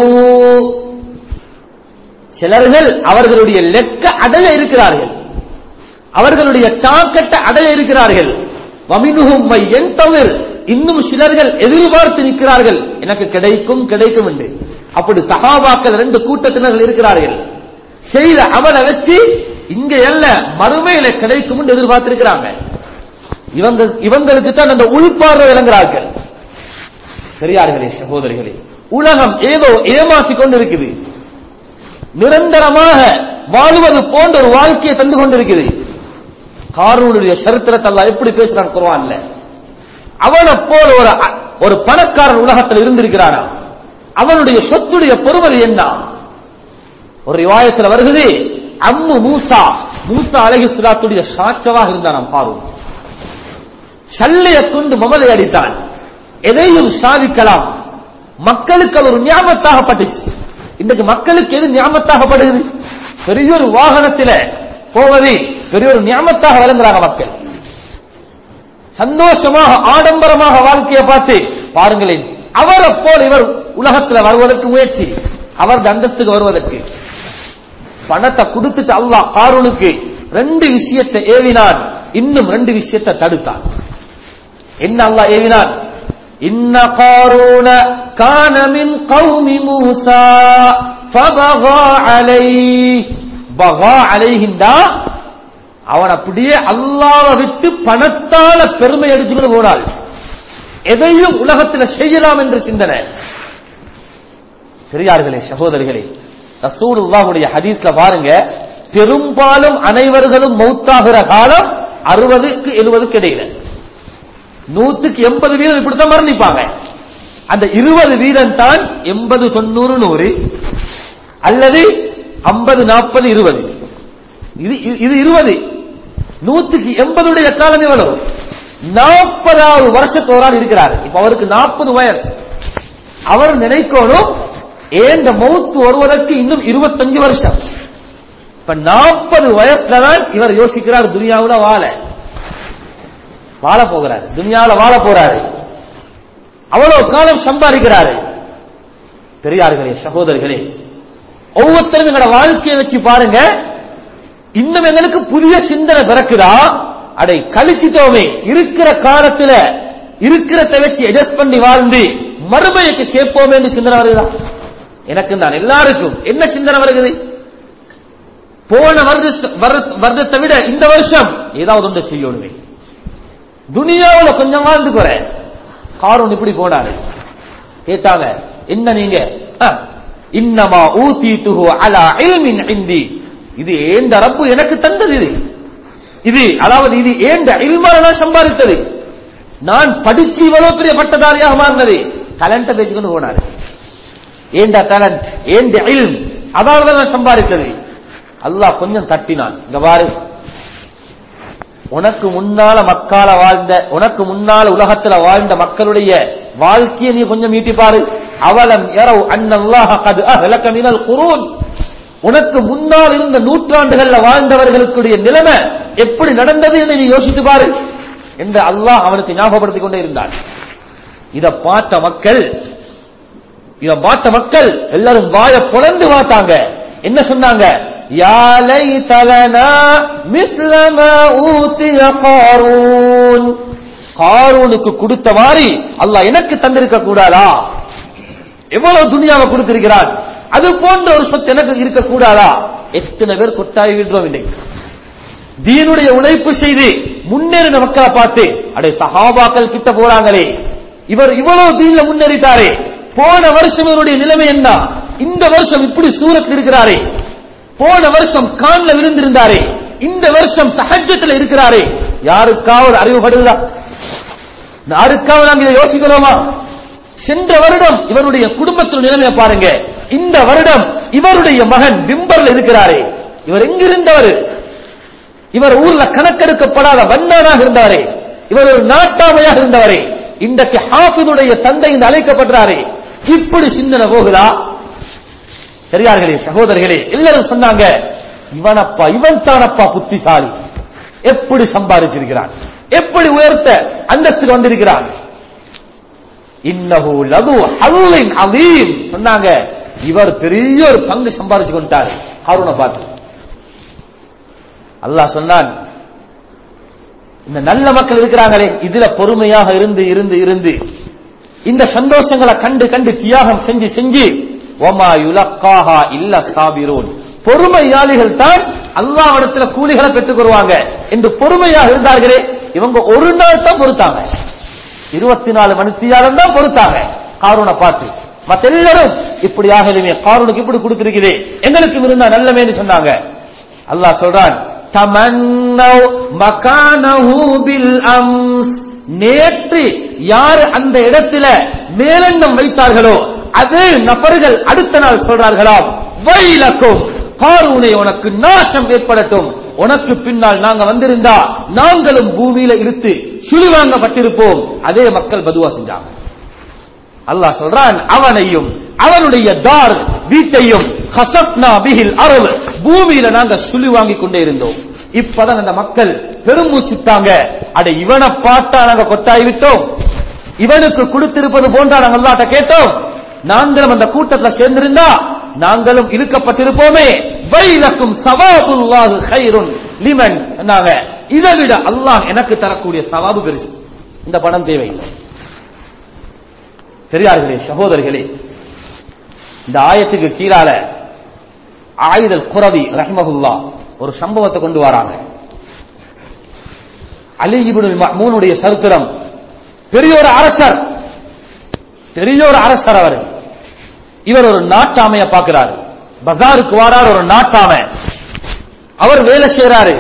[SPEAKER 1] சிலர்கள் அவர்களுடைய லெக்க அடைய இருக்கிறார்கள் அவர்களுடைய டாக்கெட்ட அடைய இருக்கிறார்கள் வமினுகும் என் தவிர இன்னும் சிலர்கள் எதிர்பார்த்து நிற்கிறார்கள் எனக்கு கிடைக்கும் கிடைக்கும் என்று அப்படி சகாபாக்கள் ரெண்டு கூட்டத்தினர்கள் இருக்கிறார்கள் செய்த அமலை வச்சு இங்க அல்ல மறுமையில கிடைக்கும் என்று எதிர்பார்த்திருக்கிறாங்க இவங்க இவங்களுக்கு தான் அந்த உள்பார்வை விளங்குறார்கள் பெரியார்களே சகோதரிகளே உலகம் ஏதோ ஏமாற்றி கொண்டு இருக்குது நிரந்தரமாக வாழ்வது போன்ற ஒரு வாழ்க்கையை தந்து கொண்டிருக்குது காரூனுடைய சரித்திரத்தை அல்லாஹ் எப்படி பேசுறான் குர்ஆன்ல அவனை போல ஒரு ஒரு பணக்காரன் உலகத்தில் இருந்திருக்கிறானா அவனுடைய சொத்துடைய பொறுமதி என்ன ஒரு ரிவாயத்தில் வருகிறது அம்மு மூசா மூசா அலஹி சுலாத்துடைய சாட்சவாக இருந்தானாம் காரூன் சல்லையை கொண்டு மமதை அடித்தான் எதையும் சாதிக்கலாம் மக்களுக்கு அது ஒரு ஞாபகத்தாகப்பட்டுச்சு இன்றைக்கு மக்களுக்கு எது ஞாபகத்தாகப்படுகிறது பெரிய ஒரு வாகனத்தில் போவதை பெரிய ஒரு ஞாபகத்தாக விளங்குறாங்க மக்கள் சந்தோஷமாக ஆடம்பரமாக வாழ்க்கையை பார்த்து பாருங்களேன் அவரை போல இவர் உலகத்துல வருவதற்கு முயற்சி அவர் அந்தஸ்துக்கு வருவதற்கு பணத்தை கொடுத்துட்டு அல்லாஹ் காரூனுக்கு ரெண்டு விஷயத்தை ஏவினான் இன்னும் ரெண்டு விஷயத்தை தடுத்தான் என்ன அல்லாஹ் ஏவினான் இன்ன காரூன கான மின் கௌமி மூசா ஃபபகா அலைஹ் பகா அலைஹிண்டா அவன் அப்படியே அல்லாஹ்வை விட்டு பணத்தால பெருமை அடிச்சுக்கிட்டு போனாள் எதையும் உலகத்தில் செய்யலாம் என்று சிந்தனை பெரியார்களே சகோதரிகளே ரசூலுல்லாஹுடைய ஹதீஸ்ல பாருங்க பெரும்பாலும் அனைவர்களும் மௌத்தாகிற காலம் அறுபதுக்கு எழுபதுக்கு இடையில நூத்துக்கு எண்பது வீதம் இப்படித்தான் மரணிப்பாங்க அந்த இருபது வீதம் தான் எண்பது தொண்ணூறு நூறு அல்லது ஐம்பது நாற்பது இருபது இது இது இருபது நூத்துக்கு எண்பதுடைய காலம் எவ்வளவு நாற்பதாவது வருஷத்து ஒரு ஆள் இருக்கிறார் இப்ப அவருக்கு நாற்பது வயசு அவர் நினைக்கணும் ஏந்த மௌத்து வருவதற்கு இன்னும் இருபத்தஞ்சு வருஷம் இப்ப நாற்பது வயசுல தான் இவர் யோசிக்கிறார் துனியாவுல வாழ வாழ போகிறார் துனியாவுல வாழ போறாரு அவ்வளவு காலம் சம்பாதிக்கிறாரு பெரியார்களே சகோதரர்களே ஒவ்வொருத்தரும் எங்களோட வாழ்க்கையை வச்சு பாருங்க இன்னும் எங்களுக்கு புதிய சிந்தனை பிறக்குதா அடை கழிச்சிட்டோமே இருக்கிற காலத்துல இருக்கிறத வச்சு அட்ஜஸ்ட் பண்ணி வாழ்ந்து மறுமைக்கு சேர்ப்போமே என்று சிந்தனை வருதா எனக்கு நான் எல்லாருக்கும் என்ன சிந்தனை வருகிறது போன வருடத்தை விட இந்த வருஷம் ஏதாவது ஒன்று செய்யணுமே துனியாவுல கொஞ்சம் வாழ்ந்து குறை காரூன் இப்படி போனாரு கேட்டாங்க என்ன நீங்க அஹ், இன்னமா ஊத்தி துஹு அலா இல்மின் இந்தி இது ஏந்த ரப்பு எனக்கு தந்தது இது இது அதாவது இது ஏந்த இல்மால நான் சம்பாதித்தது நான் படிச்சு இவ்வளவு பெரிய பட்டதாரியாக மாறினது டேலண்ட பேசிக்கொண்டு போனாரு ஏண்ட டேலண்ட் ஏந்த இல்ம் அதாவது நான் சம்பாதித்தது அல்லாஹ் கொஞ்சம் தட்டினான் இங்க பாரு உனக்கு முன்னால மக்கால வாழ்ந்த உனக்கு முன்னால உலகத்துல வாழ்ந்த மக்களுடைய வாழ்க்கையை நீ கொஞ்சம் மீட்டி பாரு அவலம் எரவு அன்னல்லாஹ கது அஹ்லக மினல் குரூன் உனக்கு முன்னால் இருந்த நூற்றாண்டுகள்ல வாழ்ந்தவர்களுடைய நிலைமை எப்படி நடந்தது என்று நீ யோசித்து பாரு என்று அல்லாஹ் அவனுக்கு ஞாபகப்படுத்திக் கொண்டே இருந்தான் இத பார்த்த மக்கள் இத பார்த்த மக்கள் எல்லாரும் வாய பொழந்து பார்த்தாங்க என்ன சொன்னாங்க யாலை தலனா மிஸ்லம ஊத்திய காரூன் காரூனுக்கு கொடுத்த மாதிரி அல்லாஹ் எனக்கு தந்திருக்க கூடாதா எவ்வளவு துனியாவை கொடுத்திருக்கிறான் அது போன்ற ஒரு சொத்து எனக்கு இருக்க கூடாதா எத்தனை பேர் கொட்டாய் விடுறோம் இன்னைக்கு தீனுடைய உழைப்பு செய்து முன்னேறின மக்களை பார்த்து அடே சஹாபாக்கள் கிட்ட போறாங்களே இவர் இவ்வளவு தீன்ல முன்னேறிட்டாரே போன வருஷம் இவருடைய நிலைமை என்ன இந்த வருஷம் இப்படி சூரத்தில் இருக்கிறாரே போன வருஷம் கான்ல விழுந்திருந்தாரே இந்த வருஷம் தஹஜத்துல இருக்கிறாரே யாருக்காவது அறிவுபடுதா யாருக்காவது நாம் இதை யோசிக்கிறோமா சென்ற வருடம் இவருடைய குடும்பத்தில் நிலைமையை பாருங்க இந்த வருடம் இவருடைய மகன் பிம்பர்ல இருக்கிறாரே இவர் எங்கிருந்தவர் இவர் ஊர்ல கணக்கெடுக்கப்படாத வண்ணானாக இருந்தாரே இவர் ஒரு நாட்டாமையாக இருந்தவரே இன்றைக்கு ஹாஃபிதுடைய தந்தை இந்த அழைக்கப்படுறாரே இப்படி சிந்தனை போகுதா பெரியார்களே சகோதரர்களே எல்லாரும் சொன்னாங்க இவனப்பா இவன் தானப்பா புத்திசாலி எப்படி சம்பாதிச்சிருக்கிறான் எப்படி உயர்த்த அந்தஸ்தில் வந்திருக்கிறான் இன்னஹு லது ஹல்லின் அதீம் சொன்னாங்க இவர் பெரிய ஒரு பங்கு சம்பாதிச்சு கொண்டார் ஹாரூனை பார்த்து அல்லாஹ் சொன்னான் இந்த நல்ல மக்கள் இருக்கிறாங்களே இதுல பொறுமையாக இருந்து இருந்து இருந்து இந்த சந்தோஷங்களை கண்டு கண்டு தியாகம் செஞ்சு செஞ்சு ஒமா யுலக்காஹா இல்ல சாபிரோன் பொறுமையாளிகள் தான் அல்லாவிடத்துல கூலிகளை பெற்றுக் கொள்வாங்க என்று பொறுமையாக இருந்தார்களே இவங்க ஒரு நாள் தான் பொறுத்தாங்க இருபத்தி நாலு மணித்தியாலம் தான் பொறுத்தாங்க காரூனை பார்த்து மத்த எல்லாரும் இப்படி ஆகலுமே காரூனுக்கு இப்படி கொடுத்திருக்கிறே எங்களுக்கு இருந்தா நல்லமேன்னு சொன்னாங்க அல்லாஹ் சொல்றான் தமன்னவ் மகானஹு பில் அம்ஸ் நேற்று யார் அந்த இடத்துல மேலெண்ணம் வைத்தார்களோ அது நபர்கள் அடுத்த நாள் சொல்றார்களாம் வைலக்கும் காரூனை உனக்கு நாசம் ஏற்படட்டும் உனக்கு பின்னால் நாங்க வந்திருந்தா நாங்களும் பூமியில இழுத்து சுழிவாங்கப்பட்டிருப்போம் அதே மக்கள் பதுவா செஞ்சாங்க அல்லாஹ் சொல்றான் அவனையும் அவனுடைய தார் வீட்டையும் ஹசப்னா பிஹில் அரவு பூமியில நாங்க சுழி வாங்கி கொண்டே இருந்தோம் இப்பதான் அந்த மக்கள் பெருமூச்சுட்டாங்க அட இவனை பார்த்தா நாங்க கொட்டாய் விட்டோம் இவனுக்கு கொடுத்திருப்பது போன்றா நாங்க அல்லாட்ட கேட்டோம் நாங்களும் அந்த கூட்டத்துல சேர்ந்திருந்தா நாங்களும் இருக்கப்பட்டிருப்போமே வைலக்கும் சவாபுல்லாஹு கைருன் லிமன் சொன்னாங்க இதை விட அல்லாஹ் எனக்கு தரக்கூடிய சவாபு பெருசு இந்த பணம் தேவையில்லை பெரியார்களே சகோதரிகளே இந்த ஆயத்துக்கு கீழால ஆயுதல் குரவி ரஹ்மகுல்லா ஒரு சம்பவத்தை கொண்டு வராங்க அலி இப்னுல் மஹ்மூனுடைய சரித்திரம் பெரிய ஒரு அரசர் பெரிய ஒரு அரசர் அவர் இவர் ஒரு நாட்டாமைய பார்க்கிறாரு பஜாருக்கு வாரார் ஒரு நாட்டாமை அவர் வேலை செய்யறாரு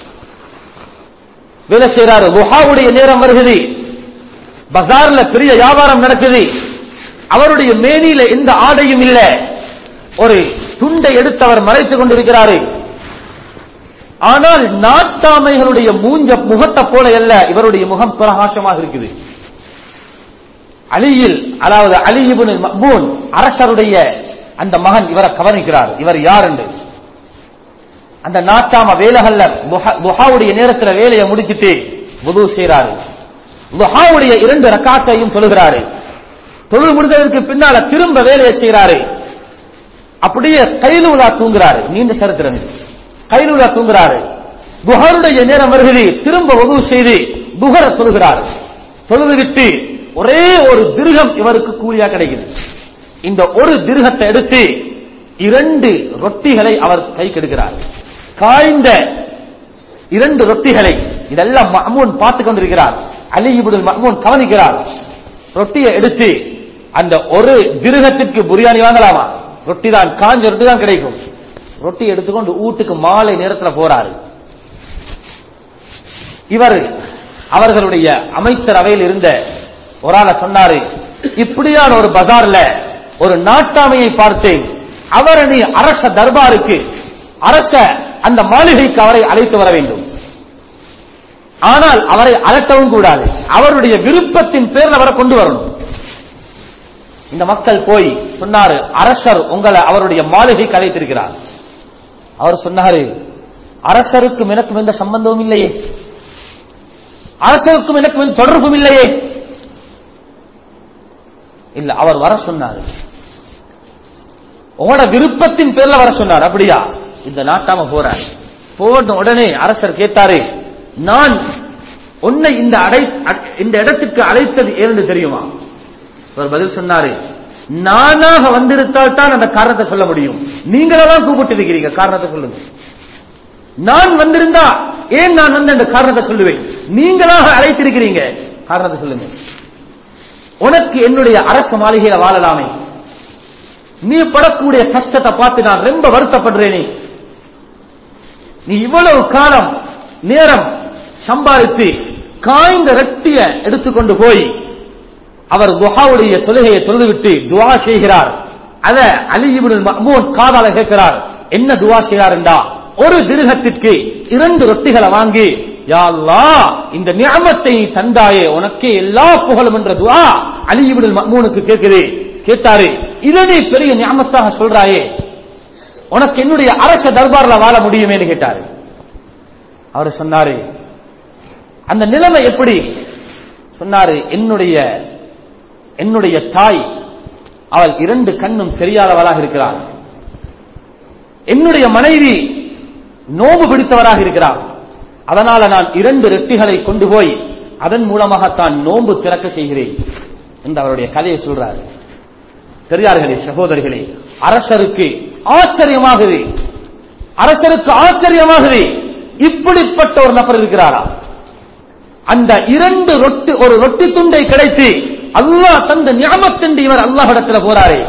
[SPEAKER 1] வேலை செய்யறாரு லுஹாவுடைய நேரம் வருகிறது பஜார்ல பெரிய வியாபாரம் நடக்குது அவருடைய மேனியில எந்த ஆடையும் இல்ல ஒரு துண்டை எடுத்து அவர் மறைத்துக் கொண்டிருக்கிறாரு ஆனால் நாட்டாமைகளுடைய மூஞ்ச முகத்தை போல அல்ல இவருடைய முகம் பிரகாசமாக இருக்குது அலியில் அதாவது அலி இப்னு மக்பூன் அரசருடைய அந்த மகன் இவரை கவனிக்கிறார் இவர் யார் என்று அந்த நாட்டாம வேலைகள்ல துஹாவுடைய நேரத்தில் வேலையை முடிச்சிட்டு புது செய்யறாரு துஹாவுடைய இரண்டு ரக்காத்தையும் தொழுகிறாரு தொழுது முடிந்ததற்கு பின்னால திரும்ப வேலையை செய்யறாரு அப்படியே கைலூலா தூங்குறாரு நீண்ட சரித்திரம் இது கைலூலா தூங்குறாரு துஹருடைய நேரம் வருகிறது திரும்ப உதவு செய்து துஹர தொழுகிறார் தொழுது விட்டு ஒரே ஒரு திருகம் இவருக்கு கூலியா கிடைக்குது இந்த ஒரு திருகத்தை எடுத்து இரண்டு ரொட்டிகளை அவர் கை கெடுக்கிறார் காய்ந்த இரண்டு ரொட்டிகளை இதெல்லாம் மஹமூன் பார்த்துக் கொண்டிருக்கிறார் அலி இப்னுல் மஹமூன் கவனிக்கிறார் ரொட்டியை எடுத்து அந்த ஒரு திருகத்திற்கு பிரியாணி வாங்கலாமா ரொட்டி தான் காஞ்ச ரொட்டி தான் கிடைக்கும் ரொட்டி எடுத்துக்கொண்டு வீட்டுக்கு மாலை நேரத்தில் போறாரு இவர் அவர்களுடைய அமைச்சர் அவையில் இருந்த ஒரு ஆளை சொன்னாரு இப்படியான ஒரு பஜார்ல ஒரு நாட்டாமையை பார்த்தேன் அவரை நீ அரச தர்பாருக்கு அரச அந்த மாளிகைக்கு அவரை அழைத்து வர வேண்டும் ஆனால் அவரை அலட்டவும் கூடாது அவருடைய விருப்பத்தின் பேரில் அவரை கொண்டு வரணும் இந்த மக்கள் போய் சொன்னாரு அரசர் உங்களை அவருடைய மாளிகைக்கு அழைத்திருக்கிறார் அவர் சொன்னாரு அரசருக்கும் எனக்கும் எந்த சம்பந்தமும் இல்லையே அரசருக்கும் எனக்கும் எந்த தொடர்பும் இல்லையே இல்ல அவர் வர சொன்னாரு உங்களோட விருப்பத்தின் பேர்ல வர சொன்னார் அப்படியா இந்த நாட்டாம போறார் போன உடனே அரசர் கேட்டாரு நான் உன்னை இந்த அடை இந்த இடத்துக்கு அழைத்தது ஏன்னு தெரியுமா அவர் பதில் சொன்னாரு நானாக வந்திருந்தால் தான் அந்த காரணத்தை சொல்ல முடியும் நீங்களா தான் கூப்பிட்டு இருக்கிறீங்க காரணத்தை சொல்லுங்க நான் வந்திருந்தா ஏன் நான் வந்து அந்த காரணத்தை சொல்லுவேன் நீங்களாக அழைத்திருக்கிறீங்க காரணத்தை சொல்லுங்க உனக்கு என்னுடைய அரசு மாளிகையில வாழலாமே நீ படக்கூடிய கஷ்டத்தை பார்த்து நான் ரொம்ப வருத்தப்படுறேனே நீ இவ்வளவு காலம் நேரம் சம்பாதித்து காய்ந்த ரெட்டிய எடுத்துக்கொண்டு போய் அவர் துஹாவுடைய தொழுகையை தொழுதுவிட்டு துவா செய்கிறார் அத அலிபுல் மஹ்மூன் காதால கேட்கிறார் என்ன துவா செய்கிறார் என்றா ஒரு திருகத்திற்கு இரண்டு ரொட்டிகளை வாங்கி யா அல்லாஹ் இந்த நியமத்தை நீ தந்தாயே உனக்கே எல்லா புகழும் என்ற துவா அலிபுல் மஹ்மூனுக்கு கேட்குது கேட்டாரு இதை நீ பெரிய நியமத்தாக சொல்றாயே உனக்கு என்னுடைய அரச தர்பார்ல வாழ முடியுமேன்னு கேட்டாரு அவர் சொன்னாரு அந்த நிலைமை எப்படி சொன்னாரு என்னுடைய என்னுடைய தாய் அவள் இரண்டு கண்ணும் தெரியாதவளாக இருக்கிறாள் என்னுடைய மனைவி நோம்பு பிடித்தவராக இருக்கிறார் அதனால நான் இரண்டு ரெட்டிகளை கொண்டு போய் அதன் மூலமாகத்தான் நோன்பு திறக்க செய்கிறேன் என்று அவருடைய கதையை சொல்றாரு பெரியார்களே சகோதரிகளே அரசருக்கு ஆச்சரியமாகுது அரசருக்கு ஆச்சரியமாகுது இப்படிப்பட்ட ஒரு நபர் இருக்கிறாரா அந்த இரண்டு ரொட்டி ஒரு ரொட்டி துண்டை கிடைத்து அல்லாஹ் தந்த ஞாபகத்தண்டு இவர் அல்லாஹிடத்தில் போறாரே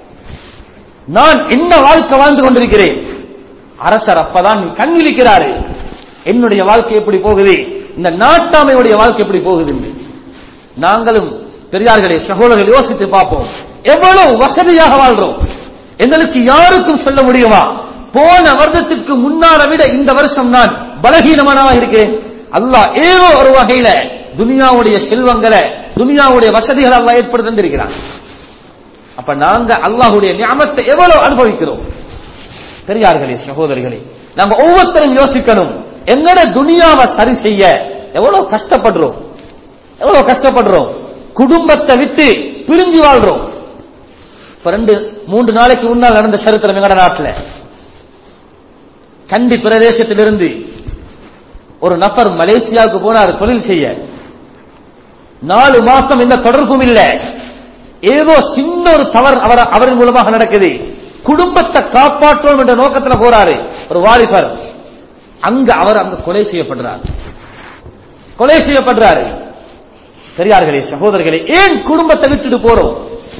[SPEAKER 1] நான் என்ன வாழ்க்கை வாழ்ந்து கொண்டிருக்கிறேன் அரசர் அப்பதான் கண் விழிக்கிறாரு என்னுடைய வாழ்க்கை எப்படி போகுது இந்த நாட்டாமையுடைய வாழ்க்கை எப்படி போகுது என்று. நாங்களும் பெரியார்களே சகோதரர்கள் யோசித்து பார்ப்போம் எவ்வளவு வசதியாக வாழ்றோம் எங்களுக்கு யாருக்கும் சொல்ல முடியுமா போன வருடத்திற்கு முன்னால விட இந்த வருஷம் நான் பலகீனமானவா இருக்கிறேன் அல்லாஹ் ஏதோ ஒரு வகையில துனியாவுடைய செல்வங்களை துனியாவுடைய வசதிகளை அல்லாஹ் ஏற்படுத்தி தந்திருக்கிறான் அப்ப நாங்க அல்லாஹுடைய ஞாபகத்தை எவ்வளவு அனுபவிக்கிறோம் பெரியார்களே சகோதரிகளே நாங்க ஒவ்வொருத்தரும் யோசிக்கணும் எங்கட துனியாவை சரி செய்ய எவ்வளவு கஷ்டப்படுறோம் எவ்வளவு கஷ்டப்படுறோம் குடும்பத்தை விட்டு பிரிஞ்சு வாழ்றோம் இப்ப ரெண்டு மூன்று நாளைக்கு முன்னால் நடந்த சரித்திரம் எங்கட நாட்டுல கண்டி பிரதேசத்திலிருந்து ஒரு நபர் மலேசியாவுக்கு போனார் தொழில் செய்ய நாலு மாசம் எந்த தொடர்பும் இல்ல ஏதோ சின்ன ஒரு தவறு அவர் அவரின் மூலமாக நடக்குது குடும்பத்தை காப்பாற்றுவோம் என்ற நோக்கத்துல போறாரு ஒரு வாலிபர் அங்க அவர் அங்க கொலை செய்யப்படுறார் கொலை செய்யப்படுறாரு பெரியார்களே சகோதரர்களே ஏன் குடும்பத்தை விட்டுட்டு போறோம்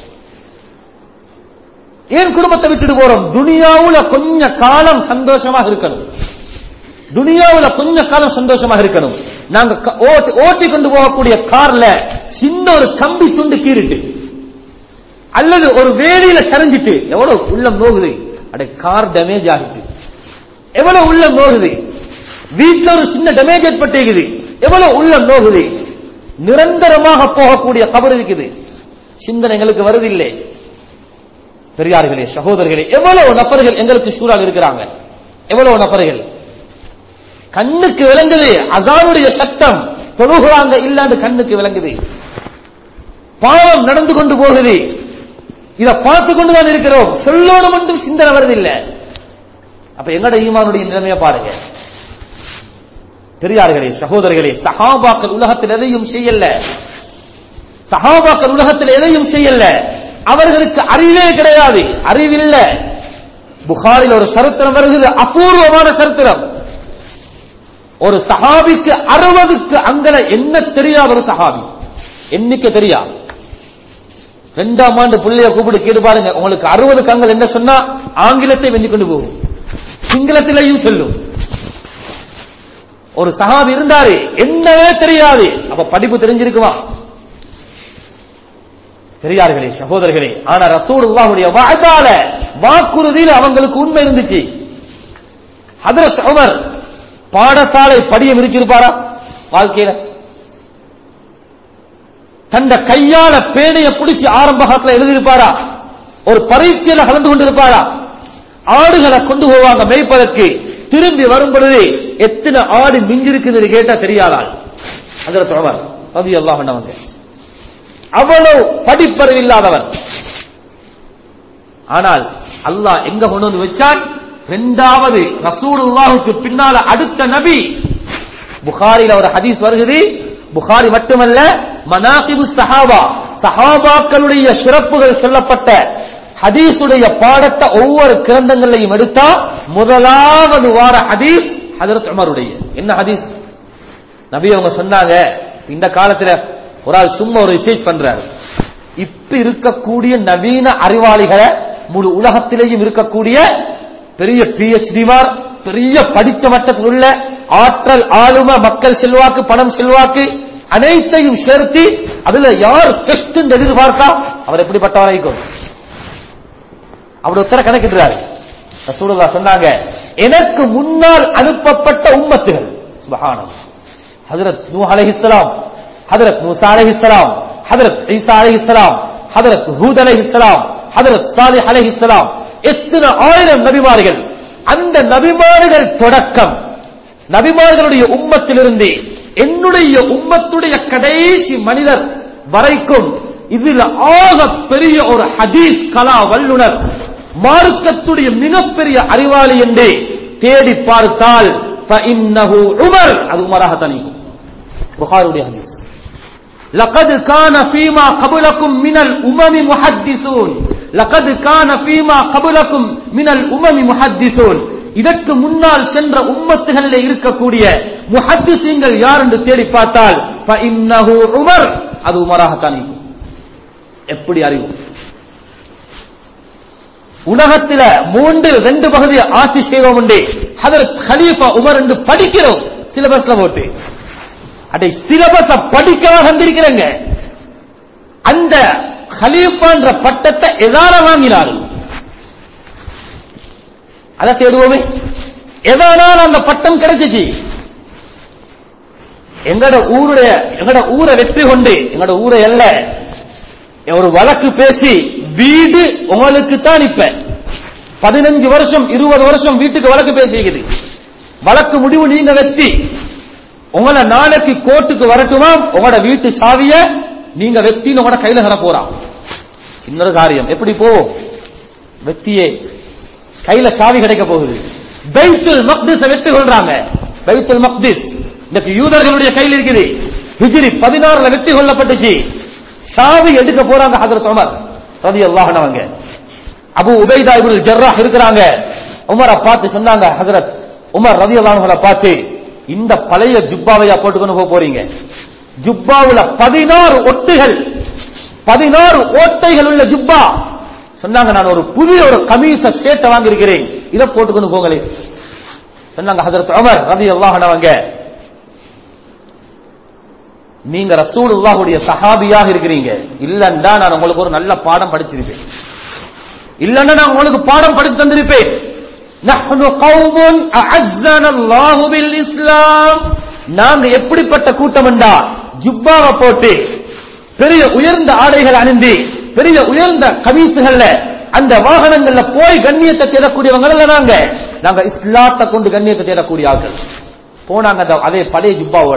[SPEAKER 1] ஏன் குடும்பத்தை விட்டுட்டு போறோம் துனியாவுல கொஞ்ச காலம் சந்தோஷமாக இருக்கணும் துனியாவுல கொஞ்ச காலம் சந்தோஷமாக இருக்கணும் நாங்க க- ஓட்டி- ஓட்டி கொண்டு போகக்கூடிய கார்ல சின்ன ஒரு கம்பி துண்டு கீறிட்டு அல்லது ஒரு வேலியில சரிஞ்சிட்டு எவ்வளவு உள்ளம் நோகுது அட கார் டேமேஜ் ஆகிட்டு எவ்வளவு உள்ளம் நோகுது வீட்டுல ஒரு சின்ன டேமேஜ் ஏற்பட்டிருக்குது எவ்வளவு உள்ளம் நோகுது நிரந்தரமாக போகக்கூடிய கபர் இருக்குது சிந்தனை எங்களுக்கு வருதில்லை பெரியார்களே சகோதரர்களே எவ்வளவு நபர்கள் எங்களுக்கு சூழல் இருக்கிறாங்க எவ்வளவு நபர்கள் கண்ணுக்கு விளங்குது அசானுடைய சத்தம் தொழுகிறாங்க இல்லாண்டு கண்ணுக்கு விளங்குது பாவம் நடந்து கொண்டு போகுது இத பார்த்து கொண்டுதான் இருக்கிறோம் சொல்லோடு மட்டும் சிந்தனை வருதில்லை அப்ப எங்கட ஈமானுடைய நிலைமையை பாருங்க பெரியார்களே சகோதரர்களே சஹாபாக்கள் உலகத்தில் எதையும் செய்யல சஹாபாக்கள் உலகத்தில் எதையும் செய்யல அவர்களுக்கு அறிவே கிடையாது அறிவில்ல புகாரில் ஒரு சரித்திரம் வருகிறது அபூர்வமான சரித்திரம் ஒரு சஹாபிக்கு அறுபதுக்கு அங்கல என்ன தெரியாத ஒரு சஹாபி எண்ணிக்கை தெரியா ரெண்டாம் ஆண்டு புள்ளைய கூப்பிட்டு கேட்டு பாருங்க உங்களுக்கு அறுபது கங்கள் என்ன சொன்னா ஆங்கிலத்தை வெஞ்சு கொண்டு போகும் சிங்களத்திலையும் சொல்லும் ஒரு சஹாபி இருந்தாரு என்னவே தெரியாது அப்ப படிப்பு தெரிஞ்சிருக்குமா பெரியார்களே சகோதரர்களே ஆனா ரசூலுல்லாஹுடைய வாய்தால வாக்குறுதியில் அவங்களுக்கு உண்மை இருந்துச்சு ஹதரத் உமர் பாடசாலை படியம் இருக்கிருப்பாரா வாழ்க்கையில தந்த கையால பேனைய பிடிச்சி ஆரம்ப காலத்துல எழுதியிருப்பாரா ஒரு பரீட்சையில கலந்து கொண்டிருப்பாரா ஆடுகளை கொண்டு போவாங்க மேய்ப்பதற்கு திரும்பி வரும் பொழுது எத்தனை ஆடு மிஞ்சிருக்குது கேட்டா தெரியாதாள் அதில் தொடர் ரவி அல்லாஹ் பண்ணவங்க அவ்வளவு படிப்பறிவு இல்லாதவர் ஆனால் அல்லாஹ் எங்க கொண்டு வந்து வச்சான் இரண்டாவது ரசூலுல்லாஹுக்கு பின்னால அடுத்த நபி புகாரில ஒரு ஹதீஸ் வருகிறது புகாரி மட்டுமல்ல மனாசிபு சஹாபா சஹாபாக்களுடைய சிறப்புகள் சொல்லப்பட்ட ஹதீஸுடைய பாடத்தை ஒவ்வொரு கிரந்தங்களையும் எடுத்தா முதலாவது வார ஹதீஸ் ஹதரத் உமருடைய என்ன ஹதீஸ் நபி அவங்க சொன்னாங்க இந்த காலத்துல ஒரு ஆள் சும்மா ஒரு ரிசர்ச் பண்றாரு இப்ப இருக்கக்கூடிய நவீன அறிவாளிகளை முழு உலகத்திலேயும் இருக்கக்கூடிய பெரிய பிஹெச்டிமார் பெரிய படிச்ச மட்டத்தில் உள்ள ஆற்றல் ஆளும மக்கள் செல்வாக்கு பணம் செல்வாக்கு அனைத்தையும் சேர்த்து அதுல யார் பெஸ்ட் எதிர்பார்த்தா அவர் எப்படிப்பட்டவராய்க்கும் அப்படி ஒருத்தர கணக்கிடுறாரு ரசூலுல்லா சொன்னாங்க எனக்கு முன்னால் அனுப்பப்பட்ட உம்மத்துகள் சுபஹானம் ஹஜரத் நூ அலைஹிஸ்ஸலாம் ஹஜரத் மூசா அலைஹிஸ்ஸலாம் ஹஜரத் ஈசா அலைஹிஸ்ஸலாம் ஹஜரத் ஹூத் அலைஹிஸ்ஸலாம் ஹஜரத் சாலிஹ் அலைஹிஸ்ஸலாம் எத்தனை ஆயிரம் நபிமார்கள் அந்த நபிமார்கள் தொடக்கம் நபிமார்களுடைய உம்மத்திலிருந்து என்னுடைய உம்மத்துடைய கடைசி மனிதர் வரைக்கும் இதில் ஆக பெரிய ஒரு ஹதீஸ் கலா வல்லுனர் மார்க்கத்துடைய மிகப்பெரிய அறிவாளி என்று தேடி பார்த்தால் فإنه உமர் அது உமராக தனிக்கும் புகாருடைய ஹதீஸ் لقد كان فيما قبلكم من الأمم محدثون لقد كان فيما قبلكم من الأمم محدثون இதற்கு முன்னால் சென்ற உம்மத்துகளில் இருக்கக்கூடிய முஹத்திசீங்கள் யார் என்று தேடி பார்த்தால் فإنه உமர் அது உமராக தனிக்கும் எப்படி அறிவு உலகத்தில மூன்றில் ரெண்டு பகுதியை ஆட்சி செய்வோம் உண்டு ஹதரத் ஹலீஃபா உமர் என்று படிக்கிறோம் சிலபஸ்ல போட்டு அடை சிலபஸ படிக்கவா வந்திருக்கிறேங்க அந்த ஹலீஃபான்ற பட்டத்தை எதால வாங்கினாரு அதை தேடுவோமே எதனால அந்த பட்டம் கிடைச்சிச்சு எங்கட ஊருடைய எங்கட ஊரை வெற்றி கொண்டு எங்கட ஊரை அல்ல ஒரு வழக்கு பேசி வீடு உங்களுக்கு தான் இப்ப பதினஞ்சு வருஷம் இருபது வருஷம் வீட்டுக்கு வழக்கு பேசிக்குது வழக்கு முடிவு நீங்க வெற்றி உங்களை நாளைக்கு கோர்ட்டுக்கு வரட்டுமா உங்களோட வீட்டு சாவிய நீங்க வெத்தின்னு உங்களோட கையில தர போறான் இன்னொரு காரியம் எப்படி போ வெத்தியே கையில சாவி கிடைக்க போகுது பைத்துல் மக்திஸ் வெற்றி கொள்றாங்க பைத்துல் மக்திஸ் இன்னைக்கு யூதர்களுடைய கையில் இருக்குது ஹிஜ்ரி பதினாறுல வெற்றி கொள்ளப்பட்டுச்சு சாவி எடுக்க போறாங்க ஹதரத் உமர் ரதி அல்லாஹனவங்க அபு உபைதா இப்னு ஜர்ராஹ் இருக்கிறாங்க உமரை பார்த்து சொன்னாங்க ஹஜரத் உமர் ரதி அல்லாஹ்களை பார்த்து இந்த பழைய ஜுப்பாவையா போட்டுக்கொண்டு போக போறீங்க ஜுப்பாவுல பதினாறு ஒட்டுகள் பதினாறு ஓட்டைகள் உள்ள ஜுப்பா சொன்னாங்க நான் ஒரு புதிய ஒரு கமீச ஷேட்டை வாங்கியிருக்கிறேன் இதை போட்டுக்கொண்டு போங்களே சொன்னாங்க ஹஜரத் உமர் ரதி அல்லாஹனவங்க நீங்க ரசூலுல்லாஹுடைய சஹாபியாக இருக்கிறீங்க இல்லன்னா நான் உங்களுக்கு ஒரு நல்ல பாடம் படிச்சிருப்பேன் இல்லன்னா நான் உங்களுக்கு பாடம் படித்து தந்திருப்பேன் நஹ்னு கௌமுன் அஅஸ்ஸன அல்லாஹு பில் இஸ்லாம் நாங்க எப்படிப்பட்ட கூட்டம் என்றா ஜுப்பாவை போட்டு பெரிய உயர்ந்த ஆடைகள் அணிந்து பெரிய உயர்ந்த கமீசுகள்ல அந்த வாகனங்கள்ல போய் கண்ணியத்தை தேடக்கூடியவங்க இல்ல நாங்க நாங்க இஸ்லாத்தை கொண்டு கண்ணியத்தை தேடக்கூடிய ஆட்கள் போனாங்க அந்த அதே பழைய ஜுப்பாவோட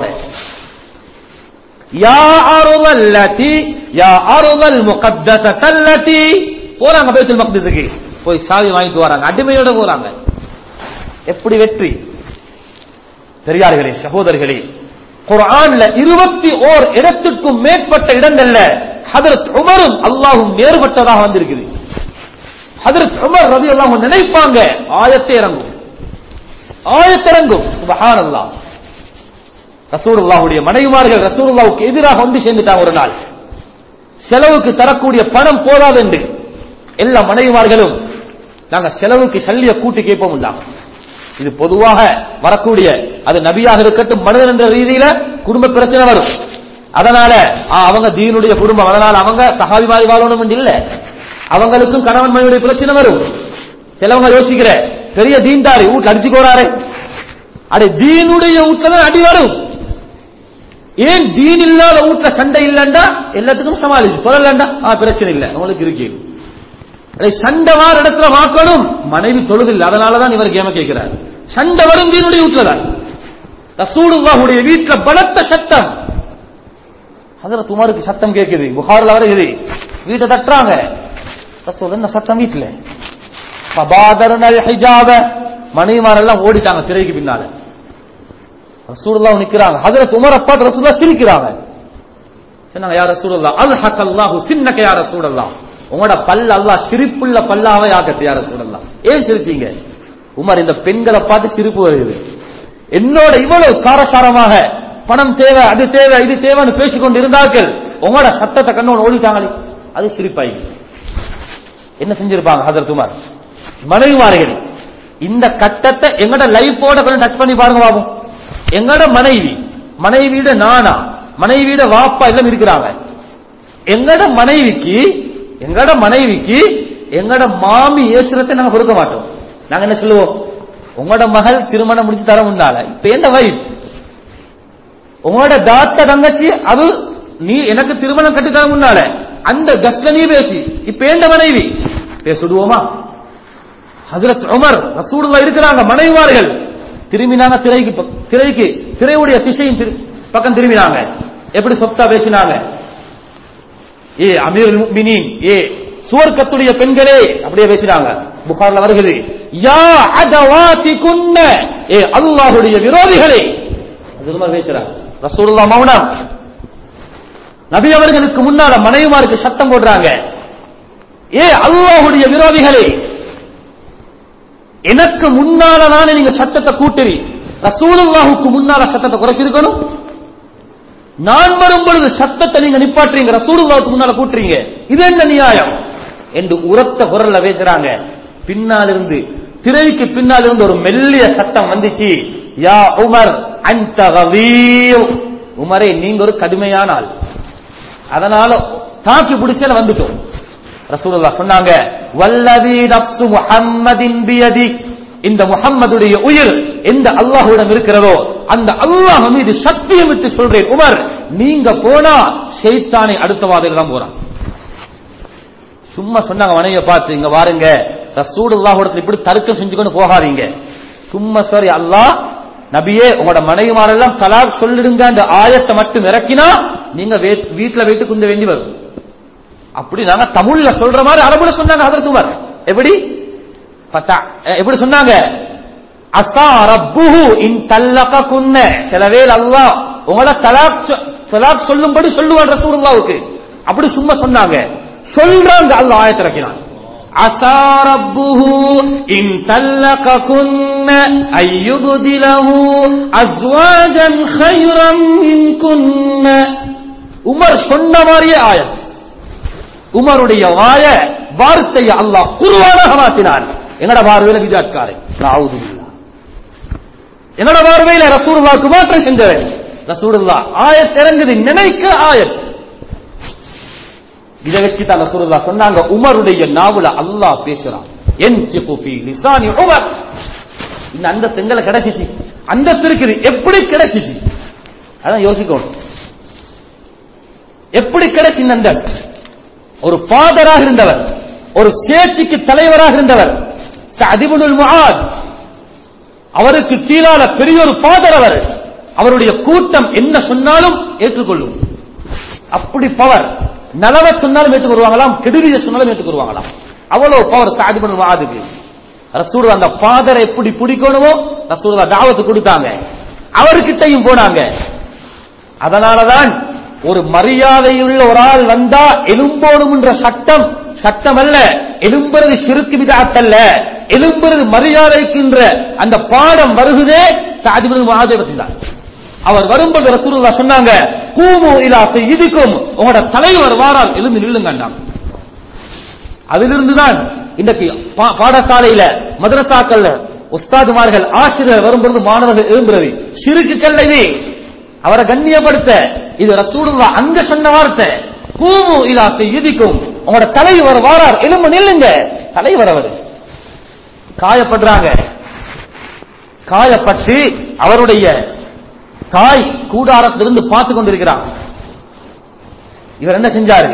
[SPEAKER 1] யா அருளல்லதி யா அருளல் முகத்தல்லதி போறாங்க பைத்துல் மக்திஸுக்கு போய் சாவி வாங்கிட்டு வராங்க அடிமையோட போறாங்க எப்படி வெற்றி பெரியார்களே சகோதரர்களே குர்ஆன்ல இருபத்தி ஓர் இடத்திற்கும் மேற்பட்ட இடங்கள்ல ஹதரத் உமரும் அல்லாஹும் வேறுபட்டதாக வந்திருக்குது ஹதரத் உமர் ரதி அல்லாஹ் நினைப்பாங்க ஆயத்தை இறங்கும் ஆயத்தை இறங்கும் சுபஹானல்லாஹ் ரசூலுல்லாஹுடைய மனைவிமார்கள் ரசூலுல்லாவுக்கு எதிராக வந்து சேர்ந்துட்டாங்க ஒரு நாள் செலவுக்கு தரக்கூடிய பணம் போதாது என்று எல்லா மனைவிமார்களும் நாங்க செலவுக்கு சல்லிய கூட்டி கேட்போம் உண்டாங்க இது பொதுவாக வரக்கூடிய அது நபியாக இருக்கட்டும் மனிதன் என்ற ரீதியில குடும்ப பிரச்சனை வரும் அதனால ஆ, அவங்க தீனுடைய குடும்பம் அதனால அவங்க சகாவி மாதிரி வாழணும் என்று இல்ல அவங்களுக்கும் கணவன் மனைவியுடைய பிரச்சனை வரும் சிலவங்க யோசிக்கிற பெரிய தீன்தாரி வீட்டுல அடிச்சு போறாரு அடே தீனுடைய வீட்டுல தான் அடி வரும் ஏன் தீன் இல்லாத வீட்டுல சண்டை இல்லண்டா எல்லாத்துக்கும் சமாளிச்சு சொல்லலண்டா ஆ பிரச்சனை இல்லை உங்களுக்கு இருக்கு அதை சண்டை வார இடத்துல வாக்கணும் மனைவி தொழுதில்லை அதனாலதான் இவர் கேம கேட்கிறார் சண்டை வரும் தீனுடைய வீட்டுல தான் ரசூலுல்லாஹுடைய வீட்டுல பலத்த சத்தம் ஹசரத் உமருக்கு சத்தம் கேட்குது புகார்ல வருகுது வீட்டை தட்டுறாங்க ரசூல் என்ன சத்தம் வீட்டுல பபாதரனல் ஹிஜாப மனைவிமாரெல்லாம் ஓடிட்டாங்க திரைக்கு பின்னால ரசூலுல்லாஹ் நிக்கிறாங்க ஹஜரத் உமர் அப்பா ரசூலுல்லாஹ் சிரிக்கிறாங்க சொன்னாங்க யா ரசூலுல்லாஹ் அல்ஹக் அல்லாஹு சின்னக யா ரசூலுல்லாஹ் உங்களோட பல்ல அல்லாஹ் சிரிப்புள்ள பல்லாவே ஆக்கட்டு யா ரசூலுல்லாஹ் ஏன் சிரிச்சீங்க உமர் இந்த பெண்களை பார்த்து சிரிப்பு வருகிறது என்னோட இவ்வளவு காரசாரமாக பணம் தேவை அது தேவை இது தேவைன்னு பேசிக்கொண்டு இருந்தார்கள் உங்களோட சத்தத்தை கண்ணோட ஓடிட்டாங்களே அது சிரிப்பாய் என்ன செஞ்சிருப்பாங்க ஹஜரத் உமர் மனைவிமார்கள் இந்த கட்டத்தை எங்கட லைஃபோட கொஞ்சம் டச் பண்ணி பாருங்க பாபும் எங்கட மனைவி மனைவியோட நானா மனைவியோட வாப்பா எல்லாம் இருக்கிறாங்க எங்கட மனைவிக்கு எங்கட மனைவிக்கு எங்கட மாமி ஏசுறதை நாங்க கொடுக்க மாட்டோம் நாங்க என்ன சொல்லுவோம் உங்களோட மகள் திருமணம் முடிச்சு தர முன்னால இப்ப என்ன வைஃப் உங்களோட தாத்த தங்கச்சி அது நீ எனக்கு திருமணம் கட்டி தர முன்னால அந்த கஸ்ல நீ பேசி இப்ப ஏண்ட மனைவி பேசிடுவோமா ஹஜரத் உமர் ரசூலுல்லாஹ் இருக்கிறாங்க மனைவிமார்கள் திரும்பினாங்க திரைக்கு பக்- திரைக்கு திரையுடைய திசையின் திரு- பக்கம் திரும்பினாங்க எப்படி சொத்தா பேசினாங்க ஏ அமீருல் முஃமினீன் ஏ சுவர்க்கத்துடைய பெண்களே அப்படியே பேசினாங்க புகார்ல வருகிறது யா அதவாதி குன்ன ஏ அல்லாஹ்வுடைய விரோதிகளே அது உமர் பேசுறாங்க ரசூலுல்லாஹ் மௌனம் நபி அவர்களுக்கு முன்னால மனைவிமாருக்கு சத்தம் போடுறாங்க ஏ அல்லாஹ்வுடைய விரோதிகளே எனக்கு முன்னால நானே நீங்க சத்தத்தை கூட்டுறி ரசூலுல்லாஹுக்கு முன்னால சத்தத்தை குறைச்சிருக்கணும் நான் வரும் பொழுது சத்தத்தை நீங்க நிப்பாட்டுறீங்க ரசூலுல்லாஹுக்கு முன்னால கூட்டுறீங்க இது என்ன நியாயம் என்று உரத்த குரல்ல பேசுறாங்க பின்னால் இருந்து திரைக்கு பின்னால் இருந்து ஒரு மெல்லிய சத்தம் வந்துச்சு யா உமர் அந்த உமரே நீங்க ஒரு கடுமையான ஆள் அதனால தாக்கி பிடிச்சல வந்துட்டோம் ரசூலுல்லாஹ் சொன்னாங்க வல்லதி நப்சு முஹம்மதின் பியதி இந்த முஹம்மதுடைய உயிர் எந்த அல்லாஹ்விடம் இருக்கிறதோ அந்த அல்லாஹ் மீது சத்தியம் விட்டு சொல்றேன் உமர் நீங்க போனா ஷைத்தானை அடுத்த வாதில் தான் போறான் சும்மா சொன்னாங்க மனைவியை பார்த்து இங்க வாருங்க ரசூலுல்லாஹ் இடத்துல இப்படி தர்க்கம் செஞ்சுக்கொண்டு போகாதீங்க சும்மா சரி அல்லாஹ் நபியே உங்களோட மனைவிமாரெல்லாம் தலாக் சொல்லிடுங்க அந்த ஆயத்தை மட்டும் இறக்கினா நீங்க வே- வீட்டுல வைத்து குந்த வேண்டி வரும் அப்படி நாங்க தமிழ்ல சொல்ற மாதிரி அரபுல சொன்னாங்க ஹதரத் உமர் எப்படி ஃபத்தா- அஹ் எப்படி சொன்னாங்க அசா ரப்புஹு இன் தல்லககுன்ன சில வேளை அல்லாஹ் உங்கள தலாக் சொ- தலாக் சொல்லும்படி சொல்லுவான் ரசூலுல்லாவுக்கு அப்படி சும்மா சொன்னாங்க சொல்றாங்க அல்லாஹ் ஆயத்தை இறக்கினான் அசா ரப்புஹு இன் தல்லககுன்ன ஐயுபதிலஹு அஸ்வாஜன் خيرًا மின்குன்ன உமர் சொன்ன மாதிரியே ஆயத் உமருடைய வாய வார்த்தையை அல்லாஹ் குருவானாக மாற்றினான் எங்கட பார்வையில விஜாத்காரை எங்கட பார்வையில ரசூலுல்லாஹ்க்கு மாற்றம் செஞ்சவன் ரசூலுல்லாஹ் ஆயத் இறங்குது நினைக்க ஆயத் இதை வச்சு தான் ரசூலுல்லாஹ் சொன்னாங்க உமருடைய நாவுல அல்லாஹ் பேசுறான் என்திகு ஃபீ லிசானி உமர் இந்த அந்த செங்கல கிடைச்சிச்சு அந்த இருக்குது எப்படி கிடைச்சிச்சு அதான் யோசிக்கணும் எப்படி கிடைச்சு இந்த அந்தஸ்து? ஒரு ஃபாதராக இருந்தவர் ஒரு சேர்ச்சிக்கு தலைவராக இருந்தவர் அதிபுல் முஆத் அவருக்கு கீழால பெரிய ஒரு ஃபாதர் அவர் அவருடைய கூட்டம் என்ன சொன்னாலும் ஏற்றுக்கொள்ளும் அப்படி பவர் நலவ சொன்னாலும் ஏற்றுக்கொள்வாங்களாம் கெடுதிய சொன்னாலும் ஏற்றுக்கொள்வாங்களாம் அவ்வளவு பவர் சாதிபுல் முஆதுக்கு ரசூல் அந்த ஃபாதரை எப்படி பிடிக்கணுமோ ரசூல் தாவத்து கொடுத்தாங்க அவர்கிட்டயும் போனாங்க அதனாலதான் ஒரு மரியாதையுள்ள ஒரு ஆள் வந்தா எலும்போடும் என்ற சட்டம் சட்டம் அல்ல எலும்புறது சிறுக்கு விதாத்தல்ல எலும்புறது மரியாதைக்குன்ற அந்த பாடம் வருகுதே சாதிபுல் மகாதேவத்தி தான் அவர் வரும்போது ரசூலுல்லா சொன்னாங்க கூமு இலா செய்திக்கும் உங்களோட தலைவர் வாரால் எழுந்து நில்லுங்கண்டாங்க அதிலிருந்து தான் இன்றைக்கு பா- பாடசாலையில மதரசாக்கள்ல உஸ்தாதுமார்கள் ஆசிரியர் வரும்பொழுது மாணவர்கள் எழும்புறது சிறுக்குகள் இது அவரை கண்ணியப்படுத்த இது ரசூலுல்லா அங்க சொன்ன வார்த்தை கூமு இலா செய்திக்கும் உங்களோட தலைவர் வாரார் எலும்பு நில்லுங்க தலைவர் அவர் காயப்படுறாங்க காயப்பட்டு அவருடைய தாய் கூடாரத்திலிருந்து பார்த்து கொண்டிருக்கிறார் இவர் என்ன செஞ்சாரு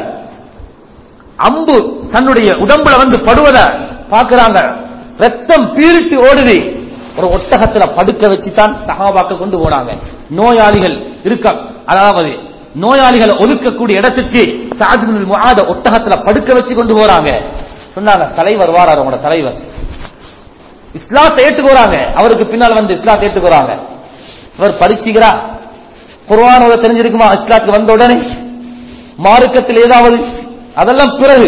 [SPEAKER 1] அம்பு தன்னுடைய உடம்புல வந்து படுவத பார்க்கறாங்க ரத்தம் பீரிட்டு ஓடுது ஒரு ஒட்டகத்துல படுக்க வச்சுதான் சகாபாக்க கொண்டு போனாங்க நோயாளிகள் இருக்க அதாவது நோயாளிகளை ஒதுக்கக்கூடிய இடத்துக்கு சாதிபுல் முஆத ஒட்டகத்துல படுக்க வச்சு கொண்டு போறாங்க சொன்னாங்க தலைவர் வாரார் உங்களோட தலைவர் இஸ்லாத்தை ஏற்றுக்கோறாங்க அவருக்கு பின்னால் வந்து இஸ்லாத்தை ஏற்றுக்கோறாங்க இவர் படிச்சுக்கிறா குர்ஆன் ஓத தெரிஞ்சிருக்குமா இஸ்லாத்துக்கு வந்த உடனே மார்க்கத்தில் ஏதாவது அதெல்லாம் பிறகு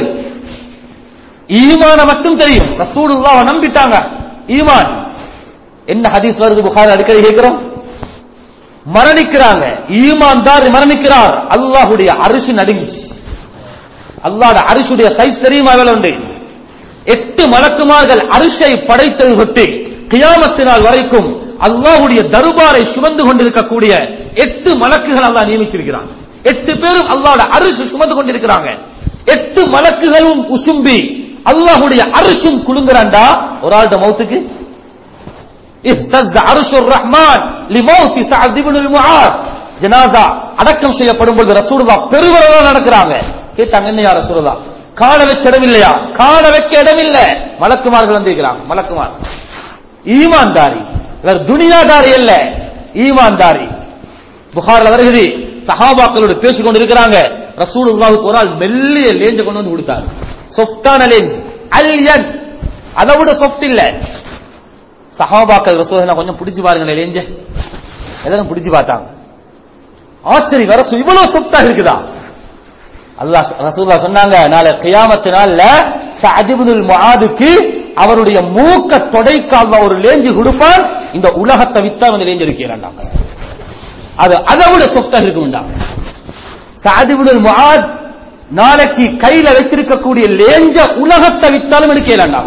[SPEAKER 1] ஈமான மட்டும் தெரியும் ரசூலுல்லாஹ் நம்பிட்டாங்க ஈமான் என்ன ஹதீஸ் வருது புகாரி அடிக்கடி கேட்கிறோம் மரணிக்கிறாங்க ஈமான்தார் மரணிக்கிறார் அல்லாஹ்வுடைய அரிசி நடுங்கிச்சு அல்லாஹ்வுடைய அரிசுடைய சைஸ் தெரியுமா எவ்வளவு உண்டு எட்டு மலக்குமார்கள் அரிசை படைத்தது தொட்டு கியாமத்தினால் வரைக்கும் அல்லாஹ்வுடைய தர்பாரை சுமந்து கொண்டிருக்கக்கூடிய எட்டு மலக்குகள் அல்லாஹ் நியமிச்சிருக்கிறான் எட்டு பேரும் அல்லாஹ்வுடைய அரிசி சுமந்து கொண்டிருக்கிறாங்க எட்டு மலக்குகளும் உசும்பி அல்லாஹ்வுடைய அரிசும் குலுங்குறாண்டா ஒரு ஆள்ட மௌத்துக்கு இஹ்தஸ்ஸ அர்ஷுர் ரஹ்மான் லிமௌத்தி சஅத் இப்னுல் முஆத் ஜனாசா அடக்கம் செய்யப்படும் பொழுது ரசூலுல்லாஹ் பெருவரவா நடக்கிறாங்க கேட்டாங்க என்ன யா ரசூலுல்லாஹ் கால வச்ச இடம் இல்லையா கால வைக்க இடம் இல்ல மலக்குமார்கள் வந்திருக்கிறாங்க மலக்குமார் ஈமான்தாரி இவர் துனியாதாரி அல்ல ஈமான்தாரி புகார்ல வருகிறது சஹாபாக்களோடு பேசிக் கொண்டு இருக்கிறாங்க ரசூலுல்லாஹுக்கு ஒரு ஆள் மெல்லிய லேஞ்ச கொண்டு வந்து கொடுத்தாங்க சொஃப்டான லேஞ்ச் அல்யன் அதை விட சொஃப்ட் இல்ல சஹாபாக்கள் ரசூலுல்லாஹ் கொஞ்சம் பிடிச்சு பாருங்களேன் லேஞ்ச எல்லாரும் பிடிச்சு பார்த்தாங்க ஆச்சரியம் வர இவ்வளவு சொஃப்டா இருக்குதா அல்லாஹ் ரசூல்லா சொன்னாங்க நாளை கியாமத்து நாள்ல சஅதிபுல் முஆதுக்கு அவருடைய மூக்க தொடைக்க அல்லாஹ் ஒரு லேஞ்சு கொடுப்பான் இந்த உலகத்தை வித்தா வந்து லேஞ்சு இருக்கிறாண்டாங்க அது அதை விட சொஃப்டா இருக்கும்டாங்க சஅதிபுல் முஆத் நாளைக்கு கையில வச்சிருக்கக்கூடிய லேஞ்ச உலகத்தை வித்தாலும் எடுக்கலாண்டாங்க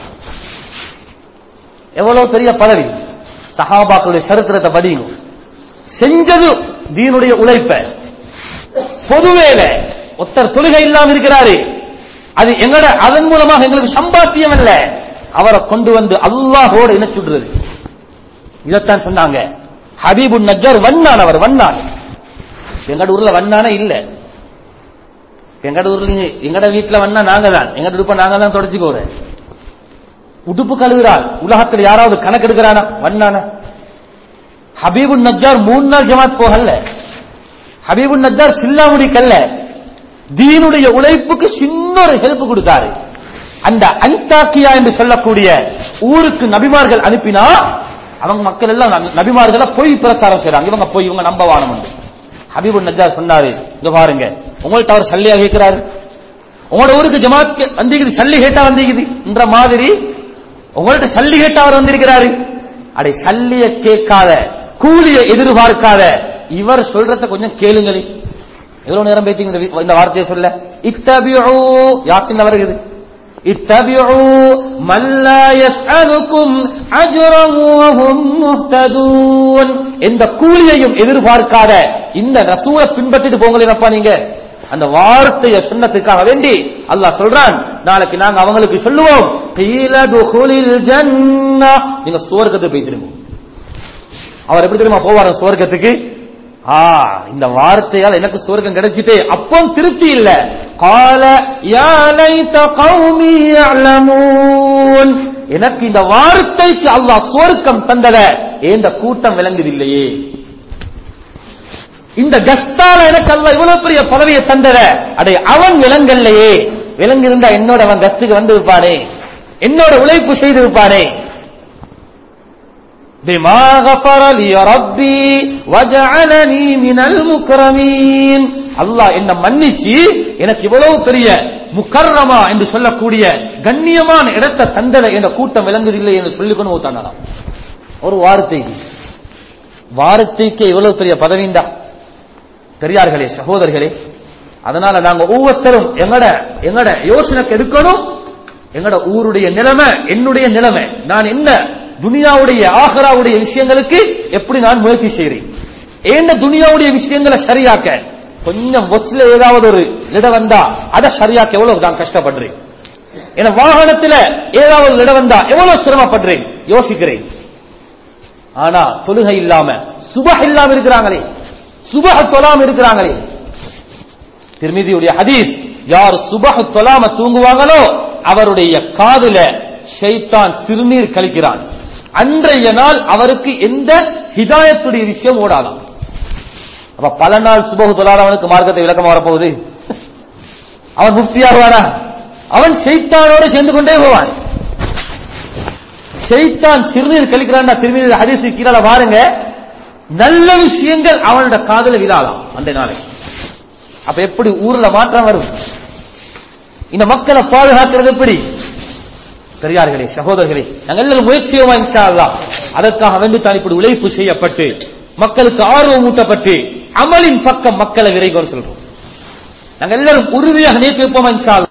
[SPEAKER 1] எவ்வளவு பெரிய பதவி சஹாபாக்களுடைய சரித்திரத்தை படிங்க செஞ்சது தீனுடைய உழைப்ப பொதுவேலை ஒருத்தர் தொழுகை இல்லாம இருக்கிறாரு அது எங்கட அதன் மூலமாக எங்களுக்கு சம்பாத்தியம் அல்ல அவரை கொண்டு வந்து அல்லாஹோட இணைச்சுடுறது இதைத்தான் சொன்னாங்க ஹபீபுன் நஜ்ஜார் வண்ணான் அவர் வண்ணான் எங்கட ஊர்ல வண்ணானே இல்ல எங்கட ஊர்ல எங்கட வீட்டுல வண்ணா நாங்க தான் எங்கட உடுப்ப நாங்க தான் தொடச்சுக்கோறேன் உடுப்பு கழுவுறாள் உலகத்தில் யாராவது கணக்கு எடுக்கிறானா வண்ணானா ஹபீபுன் நஜ்ஜார் மூணு நாள் ஜமாத் போகல ஹபீபுன் நஜ்ஜார் சில்லாமுடி கல்ல தீனுடைய உழைப்புக்கு சின்ன ஒரு ஹெல்ப் கொடுத்தாரு அந்த அந்தாக்கியா என்று சொல்லக்கூடிய ஊருக்கு நபிமார்கள் அனுப்பினா அவங்க மக்கள் எல்லாம் நபி- நபிமார்களை பொய் பிரச்சாரம் செய்றாங்க இவங்க போய் இவங்க நம்ப வானம் உண்டு ஹபீபுன் நஜ்ஜார் சொன்னாரு இங்க பாருங்க உங்கள்ட்ட அவர் சல்லியா கேட்கிறாரு உங்களோட ஊருக்கு ஜமாத் வந்திக்குது சல்லி கேட்டா வந்திக்குது என்ற மாதிரி உங்கள்ட்ட சல்லி கேட்டா அவர் வந்திருக்கிறாரு அடே சல்லிய கேட்காத கூலிய எதிர்பார்க்காத இவர் சொல்றத கொஞ்சம் கேளுங்களே எவ்வளவு நேரம் பேத்தீங்க இந்த வி- இந்த வார்த்தையை சொல்ல இத்தபிஉ யாசின் வருகிறது இத்தபிஉ மல்லா யஸ்அலுக்கும் அஜ்ரன் வஹும் முஹ்ததூன் எந்த கூலியையும் எதிர்பார்க்காத இந்த ரசூலை பின்பற்றிட்டு போங்களேனப்பா நீங்க அந்த வார்த்தையை சொன்னதுக்காக வேண்டி அல்லாஹ் சொல்றான் நாளைக்கு நாங்க அவங்களுக்கு சொல்லுவோம் "கீல துகுலில் ஜன்னா." நீங்க சுவர்க்கத்துக்கு போய் திரும்பும் அவர் எப்படி தெரியுமா போவார் சுவர்க்கத்துக்கு ஆ இந்த வார்த்தையால் எனக்கு சுவர்க்கம் கிடைச்சிட்டே அப்போ திருப்தி இல்ல கால யா லைத கௌமி யஅலமூன் எனக்கு இந்த வார்த்தைக்கு அல்லாஹ் சுவர்க்கம் தந்தத ஏந்த கூட்டம் விளங்குதில்லையே இந்த கஸ்தால எனக்கு அல்லாஹ் இவ்வளவு பெரிய பதவியை தந்தத அடே அவன் விலங்கல்லையே விலங்கிருந்தா என்னோட அவன் கஸ்துக்கு வந்து இருப்பானே என்னோட உழைப்பு செய்து இருப்பானே بما غفر لي ربي وجعلني من المكرمين அல்லாஹ் என்ன மன்னிச்சு எனக்கு இவ்வளவு பெரிய முக்கர்ரமா என்று சொல்லக்கூடிய கண்ணியமான இடத்தை தந்தத என்ற கூட்டம் விளங்குதில்லை என்று சொல்லிக்கொண்டு ஊத்தாண்டாம் ஒரு வார்த்தைக்கு வார்த்தைக்கு இவ்வளவு பெரிய பதவிண்டா பெரியார்களே சகோதரர்களே அதனால நாங்க ஒவ்வொருத்தரும் எங்கட எங்கட யோசனைக்கு எடுக்கணும் எங்கட ஊருடைய நிலைமை என்னுடைய நிலைமை நான் என்ன துனியாவுடைய ஆஹராவுடைய விஷயங்களுக்கு எப்படி நான் முயற்சி செய்றேன் ஏண்ட துனியாவுடைய விஷயங்களை சரியாக்க கொஞ்சம் பொஸ்ல ஏதாவது ஒரு இடம் வந்தா அதை சரியாக்க எவ்வளவு நான் கஷ்டப்படுறேன் என வாகனத்துல ஏதாவது ஒரு இடம் வந்தா எவ்வளவு சிரமப்படுறேன் யோசிக்கிறேன் ஆனா தொழுகை இல்லாம சுபஹ் இல்லாம இருக்கிறாங்களே சுபஹ் தொழாம இருக்கிறாங்களே திருமிதியுடைய ஹதீஸ் யார் சுபஹ் தொழாம தூங்குவாங்களோ அவருடைய காதுல ஷைத்தான் சிறுநீர் கழிக்கிறான் அன்றைய நாள் அவருக்கு எந்த ஹிதாயத்துடைய விஷயம் ஓடாதான் அப்ப பல நாள் சுபஹ் தொழாதவனுக்கு மார்க்கத்தை விளக்கமா வரப்போகுது அவன் முஃப்தியாகுவானா அவன் ஷைத்தானோட சேர்ந்து கொண்டே போவான் ஷைத்தான் சிறுநீர் கழிக்கிறான் திரும்பி ஹதீஸ் கீழே பாருங்க நல்ல விஷயங்கள் அவனோட காதுல விழாலாம் அந்த நாளை அப்ப எப்படி ஊர்ல மாற்றம் வரும் இந்த மக்களை பாதுகாக்கிறது எப்படி பெரியார்களே சகோதரர்களே நாங்கள் எல்லாரும் முயற்சி செய்வோமா இன்ஷா அல்லாஹ் அதற்காக வேண்டி தான் இப்படி உழைப்பு செய்யப்பட்டு மக்களுக்கு ஆர்வம் ஊட்டப்பட்டு அமலின் பக்கம் மக்களை விரைகோன்னு சொல்றோம் நாங்கள் எல்லாரும் உறுதியாக நேற்று வைப்போமா இன்ஷா அல்லாஹ்